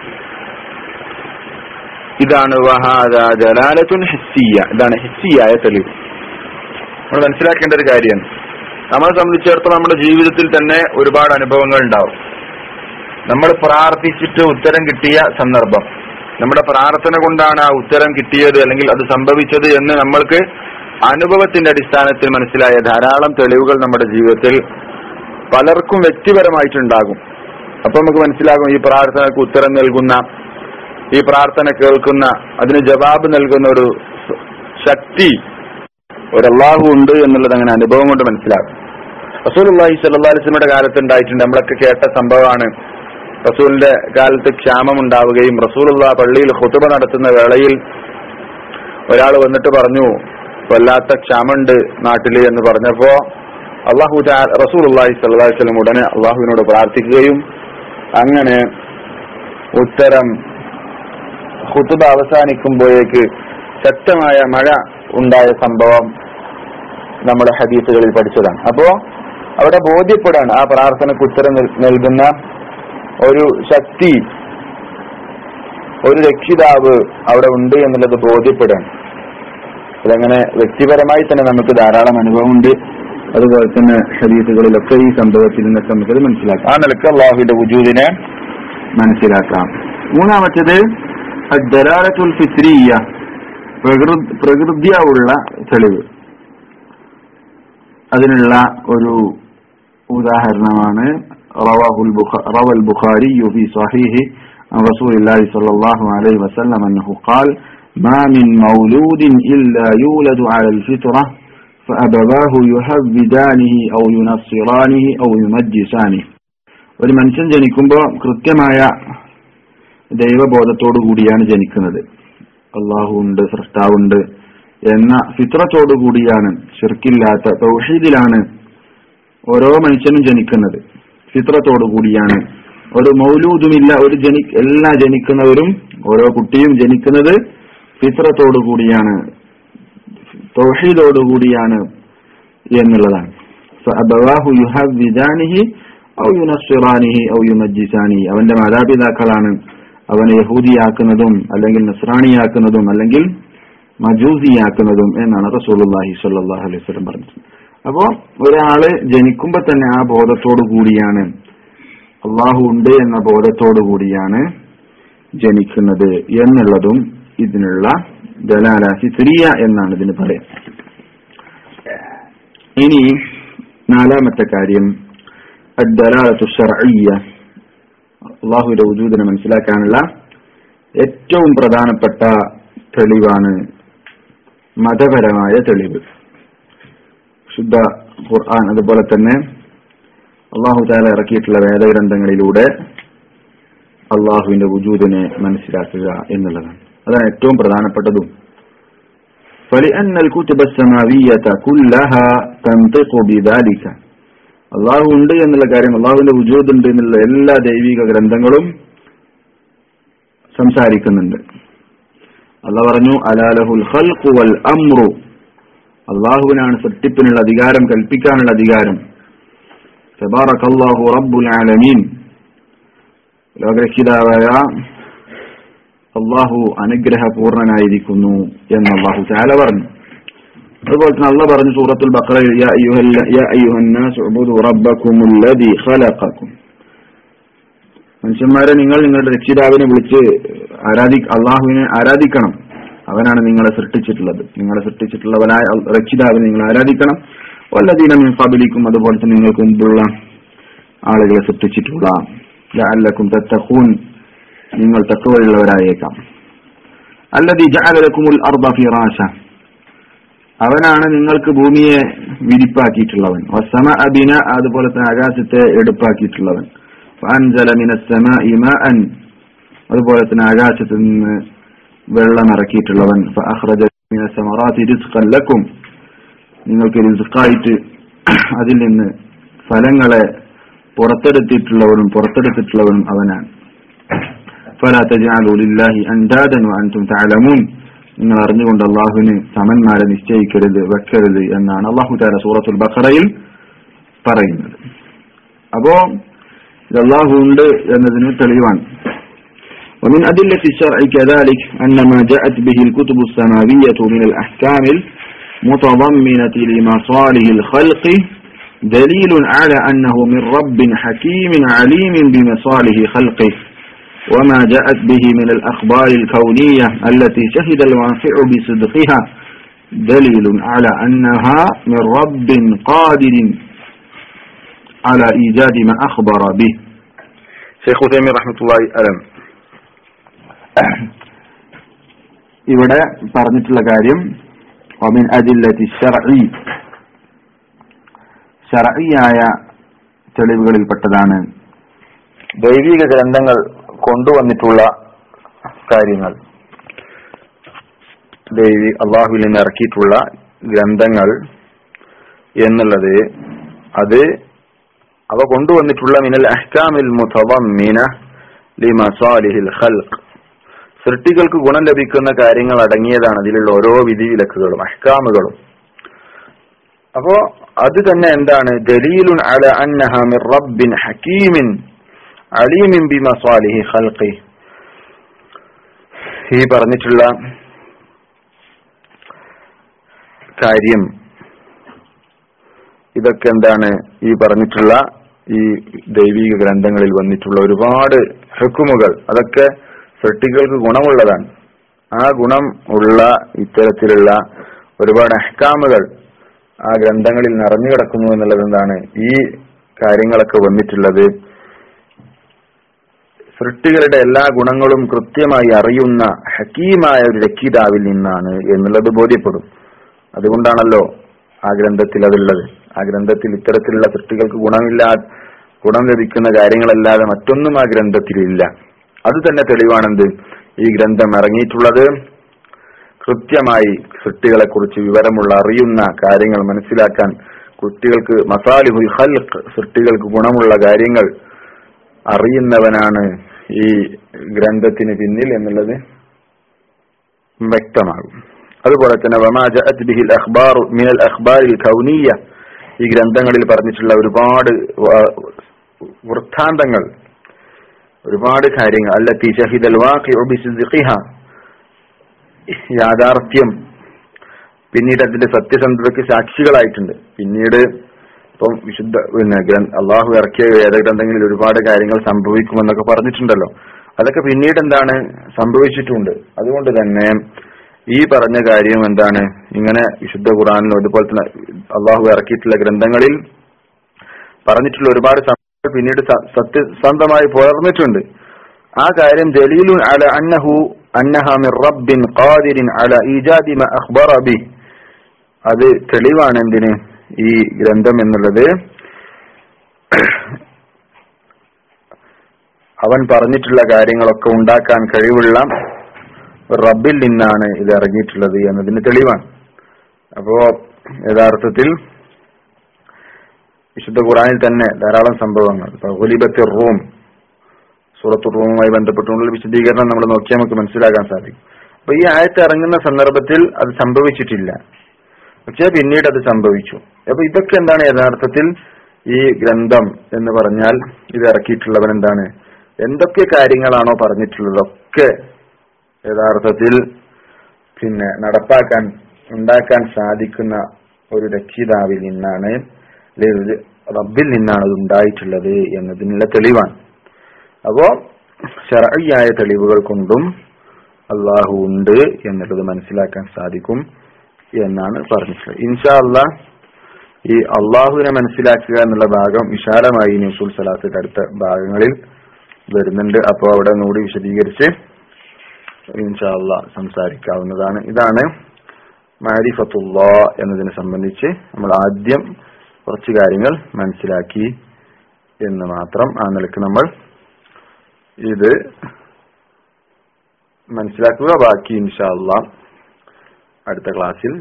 ഇതാണ് വഹാദ ജലാലത്തുൻ ഹിസ്സിയ ഇതാണ് ഹിസ്സിയായ തെളിവ് നമ്മൾ മനസ്സിലാക്കേണ്ട ഒരു കാര്യമാണ് നമ്മളെ സംബന്ധിച്ചിടത്തോളം നമ്മുടെ ജീവിതത്തിൽ തന്നെ ഒരുപാട് അനുഭവങ്ങൾ ഉണ്ടാവും നമ്മൾ പ്രാർത്ഥിച്ചിട്ട് ഉത്തരം കിട്ടിയ സന്ദർഭം നമ്മുടെ പ്രാർത്ഥന കൊണ്ടാണ് ആ ഉത്തരം കിട്ടിയത് അല്ലെങ്കിൽ അത് സംഭവിച്ചത് എന്ന് നമ്മൾക്ക് അനുഭവത്തിന്റെ അടിസ്ഥാനത്തിൽ മനസ്സിലായ ധാരാളം തെളിവുകൾ നമ്മുടെ ജീവിതത്തിൽ പലർക്കും വ്യക്തിപരമായിട്ടുണ്ടാകും അപ്പൊ നമുക്ക് മനസ്സിലാകും ഈ പ്രാർത്ഥനക്ക് ഉത്തരം നൽകുന്ന ഈ പ്രാർത്ഥന കേൾക്കുന്ന അതിന് ജവാബ് നൽകുന്ന ഒരു ശക്തി ഒരു അള്ളാഹു ഉണ്ട് എന്നുള്ളത് അങ്ങനെ അനുഭവം കൊണ്ട് മനസ്സിലാകും റസൂൽ അള്ളാഹി സല്ലാസ്ലമിയുടെ കാലത്ത് ഉണ്ടായിട്ടുണ്ട് നമ്മളൊക്കെ കേട്ട സംഭവമാണ് റസൂലിന്റെ കാലത്ത് ക്ഷാമം ഉണ്ടാവുകയും റസൂലുള്ള പള്ളിയിൽ ഹുത്തുബ നടത്തുന്ന വേളയിൽ ഒരാൾ വന്നിട്ട് പറഞ്ഞു വല്ലാത്ത ക്ഷാമുണ്ട് നാട്ടില് എന്ന് പറഞ്ഞപ്പോ അള്ളാഹു റസൂൽ അള്ളാഹി സല്ലാഹി സ്വലം ഉടനെ അള്ളാഹുവിനോട് പ്രാർത്ഥിക്കുകയും അങ്ങനെ ഉത്തരം ഹുത്തുബ അവസാനിക്കുമ്പോഴേക്ക് ശക്തമായ മഴ ഉണ്ടായ സംഭവം നമ്മുടെ ഹദീസുകളിൽ പഠിച്ചതാണ് അപ്പോ അവിടെ ബോധ്യപ്പെടാണ് ആ പ്രാർത്ഥനയ്ക്ക് ഉത്തരം നൽകുന്ന ഒരു ശക്തി ഒരു രക്ഷിതാവ് അവിടെ ഉണ്ട് എന്നുള്ളത് ബോധ്യപ്പെടാണ് അതങ്ങനെ വ്യക്തിപരമായി തന്നെ നമുക്ക് ധാരാളം അനുഭവമുണ്ട് അതുപോലെ തന്നെ ഹദീസുകളിലൊക്കെ ഈ സംഭവത്തിൽ നിന്നൊക്കെ നമുക്കത് മനസ്സിലാക്കാം ആ നിലക്ക് അള്ളാഹുവിന്റെ വുജൂദിനെ മനസ്സിലാക്കാം മൂന്നാമത്തേത് ദലാലത്തുൽ ഫിത്രിയ പ്രകൃതിയുള്ള തെളിവ് അതിനുള്ള ഒരു ഉദാഹരണമാണ് റവാഹുൽ റവൽ ബുഖാരി في صحيح عن رسول الله صلى الله عليه وسلم أنه قال ما من مولود إلا يولد على الفطرة فأبواه يهودانه أو ينصرانه أو يمجسانه ഒരു മനുഷ്യൻ ജനിക്കുമ്പോൾ കൃത്യമായ ദൈവബോധത്തോടു കൂടിയാണ് ജനിക്കുന്നത് അള്ളാഹു ഉണ്ട് സൃഷ്ടാവുണ്ട് എന്ന ഫിത്രത്തോടു കൂടിയാണ് ഷിർക്കില്ലാത്ത തൗഹീദിലാണ് ഓരോ മനുഷ്യനും ജനിക്കുന്നത് ഫിത്രത്തോടു കൂടിയാണ് ഒരു മൗലൂദുമില്ല ഒരു ജനി എല്ലാ ജനിക്കുന്നവരും ഓരോ കുട്ടിയും ജനിക്കുന്നത് ഫിത്രത്തോടു കൂടിയാണ് തൗഹീദോടു കൂടിയാണ് എന്നുള്ളതാണ് അബവാഹു യുഹവിദാനിഹി ഔ യുനസ്സിറാനിഹി ഔ യുമജ്ജിസാനിഹി അവന്റെ മാതാപിതാക്കളാണ് അവനെ യഹൂദിയാക്കുന്നതും അല്ലെങ്കിൽ നസ്രാണിയാക്കുന്നതും അല്ലെങ്കിൽ മജൂസിയാക്കുന്നതും എന്നാണ് റസൂലുള്ളാഹി സ്വല്ലല്ലാഹു അലൈഹി വസല്ലം പറഞ്ഞത് അപ്പോ ഒരാള് ജനിക്കുമ്പോ തന്നെ ആ ബോധത്തോടു കൂടിയാണ് അള്ളാഹു ഉണ്ട് എന്ന ബോധത്തോടു കൂടിയാണ് ജനിക്കുന്നത് എന്നുള്ളതും ഇതിനുള്ള ദലാല ഫിത്രിയ എന്നാണ് ഇതിന് പറയാം ഇനി നാലാമത്തെ കാര്യം അദ്ദലാലത്തു ഷർഈയ അള്ളാഹുവിന്റെ വജൂദിനെ മനസ്സിലാക്കാനുള്ള ഏറ്റവും പ്രധാനപ്പെട്ട തെളിവാണ് മതപരമായ തെളിവ് ശുദ്ധ ഖുർആൻ അതുപോലെ തന്നെ അള്ളാഹു താല ഇറക്കിയിട്ടുള്ള വേദഗ്രന്ഥങ്ങളിലൂടെ അള്ളാഹുവിന്റെ വജൂദിനെ മനസ്സിലാക്കുക എന്നുള്ളതാണ് അതാണ് ഏറ്റവും പ്രധാനപ്പെട്ടതും فلأن الكتب السماوية كلها تنطق بذلك അള്ളാഹു ഉണ്ട് എന്നുള്ള കാര്യം അള്ളാഹുവിന്റെ വജൂദ് ഉണ്ട് എന്നുള്ള എല്ലാ ദൈവിക ഗ്രന്ഥങ്ങളും സംസാരിക്കുന്നുണ്ട് അള്ളാഹ് പറഞ്ഞു അലാലഹുൽ ഖൽഖു വൽ അമ്രു അള്ളാഹുവിനാണ് സൃഷ്ടിപ്പിനുള്ള അധികാരം കൽപ്പിക്കാനുള്ള അധികാരം തബാറക്കല്ലാഹു റബ്ബുൽ ആലമീൻ ലോകരക്ഷിതാവായ അള്ളാഹു അനുഗ്രഹപൂർണനായിരിക്കുന്നു എന്ന് അള്ളാഹു ചാല പറഞ്ഞു അതുപോലെ തന്നെ അള്ള പറഞ്ഞു സൂറത്തുൽ ബഖറയിൽ യാ അയ്യുഹൽ- യാ അയ്യുഹന്നാസ് ഉബ്ദു റബ്ബക്കുമുല്ലദീ ഖലഖക്കും മനുഷ്യന്മാരെ നിങ്ങൾ നിങ്ങളുടെ രക്ഷിതാവിനെ വിളിച്ച് ആരാധി അള്ളാഹുവിനെ ആരാധിക്കണം അവനാണ് നിങ്ങളെ സൃഷ്ടിച്ചിട്ടുള്ളത് നിങ്ങളെ സൃഷ്ടിച്ചിട്ടുള്ളവനായ അൽ- രക്ഷിതാവിനെ നിങ്ങൾ ആരാധിക്കണം വല്ലതീന മിൻ ഖബലിക്കും അതുപോലെ തന്നെ നിങ്ങൾക്ക് മുമ്പുള്ള ആളുകളെ സൃഷ്ടിച്ചിട്ടുള്ള ലഅല്ലക്കും തത്തഖൂൻ നിങ്ങൾ തക്കവയുള്ളവരായേക്കാം അല്ലതി ജഅലലക്കുമുൽ അർദ ഫിറാശ അവനാണ് നിങ്ങൾക്ക് ഭൂമിയെ വിരിപ്പാക്കിയിട്ടുള്ളവൻ വസമ അബിന അതുപോലെ തന്നെ ആകാശത്തെ എടുപ്പാക്കിയിട്ടുള്ളവൻ ഫഅൻസല മിനസ് സമാഇ മാഅൻ അതുപോലെ തന്നെ ആകാശത്ത് നിന്ന് വെള്ളം ഇറക്കിയിട്ടുള്ളവൻ ഫഅഖ്റജ മിനസ് സമറാത്തി റിസ്ഖൻ ലക്കും നിങ്ങൾക്ക് റിസ്ഖായിട്ട് അതിൽ നിന്ന് ഫലങ്ങളെ പുറത്തെടുത്തിട്ടുള്ളവനും പുറത്തെടുത്തിട്ടുള്ളവനും അവനാണ് فلا تجعلوا لله أندادا وأنتم تعلمون നിങ്ങൾ അറിഞ്ഞുകൊണ്ട് അള്ളാഹുവിന് സമന്മാരെ നിശ്ചയിക്കരുത് വെക്കരുത് എന്നാണ് അള്ളാഹു താല സൂറത്തുൽ ബഖറയിൽ പറയുന്നത് അപ്പോ ഇത് അള്ളാഹു ഉണ്ട് എന്നതിന് തെളിവാണ് ومن أدلة الشرع كذلك أن ما جاءت به الكتب السماوية من الأحكام المتضمنة لمصالح الخلق دليل على أنه من رب حكيم عليم بمصالح خلقه وما جاءت به من الأخبار الكونية التي شهد الواقع بصدقها دليل على أنها من رب قادر على إيجاد ما أخبر به ഷെയ്ഖ് ഹുസൈമി റഹ്മത്തുള്ളാഹി അലം ഇവിടെ പറഞ്ഞിട്ടുള്ള കാര്യം ഒമിൻ അദില്ലത്തി ഷർഈ ഷർഈയായ തെളിവുകളിൽപ്പെട്ടതാണ് ദൈവിക ഗ്രന്ഥങ്ങൾ കൊണ്ടുവന്നിട്ടുള്ള കാര്യങ്ങൾ ദൈവി അള്ളാഹുവിൽ നിന്ന് ഇറക്കിയിട്ടുള്ള ഗ്രന്ഥങ്ങൾ എന്നുള്ളത് അത് അവ കൊണ്ടുവന്നിട്ടുള്ള മിനൽ അഹ്കാമിൽ മുതവമ്മിന ലിമസാലിഹിൽ ഖൽഖ് സൃഷ്ടികൾക്ക് ഗുണം ലഭിക്കുന്ന കാര്യങ്ങൾ അടങ്ങിയതാണ് അതിലുള്ള ഓരോ വിധിവിലക്കുകളും അഹ്കാമുകളും അപ്പോ അത് തന്നെ എന്താണ് ദലീലുൻ അല അന്നഹ മിർ റബ്ബിൻ ഹക്കീമിൻ അലീമിൻ ബിമസാലിഹി ഖൽഖി ഈ പറഞ്ഞിട്ടുള്ള കാര്യം ഇതൊക്കെ എന്താണ് ഈ പറഞ്ഞിട്ടുള്ള ഈ ദൈവിക ഗ്രന്ഥങ്ങളിൽ വന്നിട്ടുള്ള ഒരുപാട് ഹുക്കുമുകൾ അതൊക്കെ സൃഷ്ടികൾക്ക് ഗുണമുള്ളതാണ് ആ ഗുണം ഉള്ള ഇത്തരത്തിലുള്ള ഒരുപാട് അഹ്കാമുകൾ ആ ഗ്രന്ഥങ്ങളിൽ നിറഞ്ഞു കിടക്കുന്നു എന്നുള്ളത് എന്താണ് ഈ കാര്യങ്ങളൊക്കെ വന്നിട്ടുള്ളത് സൃഷ്ടികളുടെ എല്ലാ ഗുണങ്ങളും കൃത്യമായി അറിയുന്ന ഹക്കീമായ ഒരു രക്ഷിതാവിൽ നിന്നാണ് എന്നുള്ളത് ബോധ്യപ്പെടും അതുകൊണ്ടാണല്ലോ ആ ഗ്രന്ഥത്തിൽ അതുള്ളത് ആ ഗ്രന്ഥത്തിൽ ഇത്തരത്തിലുള്ള സൃഷ്ടികൾക്ക് ഗുണമില്ലാ ഗുണം ലഭിക്കുന്ന കാര്യങ്ങളല്ലാതെ മറ്റൊന്നും ആ ഗ്രന്ഥത്തിലില്ല അത് തന്നെ തെളിവാണെന്ത് ഈ ഗ്രന്ഥം ഇറങ്ങിയിട്ടുള്ളത് കൃത്യമായി സൃഷ്ടികളെ കുറിച്ച് വിവരമുള്ള അറിയുന്ന കാര്യങ്ങൾ മനസ്സിലാക്കാൻ കുട്ടികൾക്ക് മസാലിഹുൽ ഹൽഖ് സൃഷ്ടികൾക്ക് ഗുണമുള്ള കാര്യങ്ങൾ അറിയുന്നവനാണ് ഈ ഗ്രന്ഥത്തിന് പിന്നിൽ എന്നുള്ളത് വ്യക്തമാകും അതുപോലെ തന്നെ വമാ ജഅത് ബിഹിൽ അഖ്ബാറു മിനൽ അഖ്ബാരിൽ കൗനിയ ഈ ഗ്രന്ഥങ്ങളിൽ പറഞ്ഞിട്ടുള്ള ഒരുപാട് വ- വൃത്താന്തങ്ങൾ ഒരുപാട് കാര്യങ്ങൾ അല്ലത്തി ഷഹിദൽ വാഖിഉ ബിസിദ്ഖിഹ യാഥാർത്ഥ്യം പിന്നീട് അതിന്റെ സത്യസന്ധതയ്ക്ക് സാക്ഷികളായിട്ടുണ്ട് പിന്നീട് ഇപ്പം വിശുദ്ധ പിന്നെ ഗ്രന്ഥ അള്ളാഹു ഇറക്കിയ വേദഗ്രന്ഥങ്ങളിൽ ഒരുപാട് കാര്യങ്ങൾ സംഭവിക്കുമെന്നൊക്കെ പറഞ്ഞിട്ടുണ്ടല്ലോ അതൊക്കെ പിന്നീട് എന്താണ് സംഭവിച്ചിട്ടുണ്ട് അതുകൊണ്ട് തന്നെ ഈ പറഞ്ഞ കാര്യം എന്താണ് ഇങ്ങനെ വിശുദ്ധ ഖുറാനിലും അതുപോലെ തന്നെ അള്ളാഹു ഇറക്കിയിട്ടുള്ള ഗ്രന്ഥങ്ങളിൽ പറഞ്ഞിട്ടുള്ള ഒരുപാട് സംഭവങ്ങൾ പിന്നീട് സ- സത്യസന്ധമായി പുലർന്നിട്ടുണ്ട് ആ കാര്യം ജലീലുൻ അല അന്നഹു അന്നഹ മിർ റബ്ബിൻ ഖാദിരിൻ അല ഈജാദി മ അഖ്ബറ ബി അത് തെളിവാണ് എന്തിന് ഈ ഗ്രന്ഥം എന്നുള്ളത് അവൻ പറഞ്ഞിട്ടുള്ള കാര്യങ്ങളൊക്കെ ഉണ്ടാക്കാൻ കഴിവുള്ള റബ്ബിൽ നിന്നാണ് ഇത് ഇറങ്ങിയിട്ടുള്ളത് എന്നതിന് തെളിവാണ് അപ്പോ യഥാർത്ഥത്തിൽ വിശുദ്ധ ഖുറാനിൽ തന്നെ ധാരാളം സംഭവങ്ങൾ ഇപ്പൊ ഗുലിബത്ത് റൂം സൂറത്ത് റൂമുമായി ബന്ധപ്പെട്ടുള്ള വിശദീകരണം നമ്മൾ നോക്കിയാൽ നമുക്ക് മനസ്സിലാക്കാൻ സാധിക്കും അപ്പൊ ഈ ആയത്ത് ഇറങ്ങുന്ന സന്ദർഭത്തിൽ അത് സംഭവിച്ചിട്ടില്ല പക്ഷെ പിന്നീട് അത് സംഭവിച്ചു അപ്പൊ ഇതൊക്കെ എന്താണ് യഥാർത്ഥത്തിൽ ഈ ഗ്രന്ഥം എന്ന് പറഞ്ഞാൽ ഇത് ഇറക്കിയിട്ടുള്ളവൻ എന്താണ് എന്തൊക്കെ കാര്യങ്ങളാണോ പറഞ്ഞിട്ടുള്ളതൊക്കെ യഥാർത്ഥത്തിൽ പിന്നെ നടപ്പാക്കാൻ ഉണ്ടാക്കാൻ സാധിക്കുന്ന ഒരു രക്ഷിതാവിൽ നിന്നാണ് അല്ലെങ്കിൽ ഒരു റബ്ബിൽ നിന്നാണ് അത് ഉണ്ടായിട്ടുള്ളത് എന്നതിനുള്ള തെളിവാണ് അപ്പോ ശരയായ തെളിവുകൾ കൊണ്ടും അള്ളാഹു ഉണ്ട് എന്നുള്ളത് മനസ്സിലാക്കാൻ സാധിക്കും എന്നാണ് പറഞ്ഞിട്ടുള്ളത് ഇൻഷാ അല്ലാ ഈ അള്ളാഹുവിനെ മനസ്സിലാക്കുക എന്നുള്ള ഭാഗം വിശാലമായി ന്യൂസുൽ സലാത്തിന്റെ അടുത്ത ഭാഗങ്ങളിൽ വരുന്നുണ്ട് അപ്പോൾ അവിടെ ഒന്നുകൂടി വിശദീകരിച്ച് ഇൻഷാ അല്ലാ സംസാരിക്കാവുന്നതാണ് ഇതാണ് മാരിഫത്തുള്ള എന്നതിനെ സംബന്ധിച്ച് നമ്മൾ ആദ്യം കുറച്ച് കാര്യങ്ങൾ മനസ്സിലാക്കി എന്ന് മാത്രം ആ നിലക്ക് നമ്മൾ ഇത് മനസ്സിലാക്കുക ബാക്കി ഇൻഷാ അല്ലാ അടുത്ത ക്ലാസ്സിൽ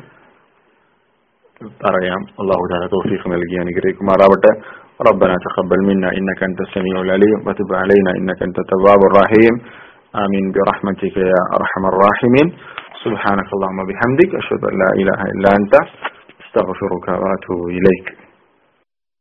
പറയാം അള്ളാഹു താല തൗഫീഖ് നൽകി അനുഗ്രഹിക്കുമാറാവട്ടെ ربنا تقبل منا إنك أنت السميع العليم وتب علينا إنك أنت التواب الرحيم آمين برحمتك يا أرحم الراحمين سبحانك اللهم وبحمدك أشهد أن لا إله إلا أنت استغفرك وأتوب إليك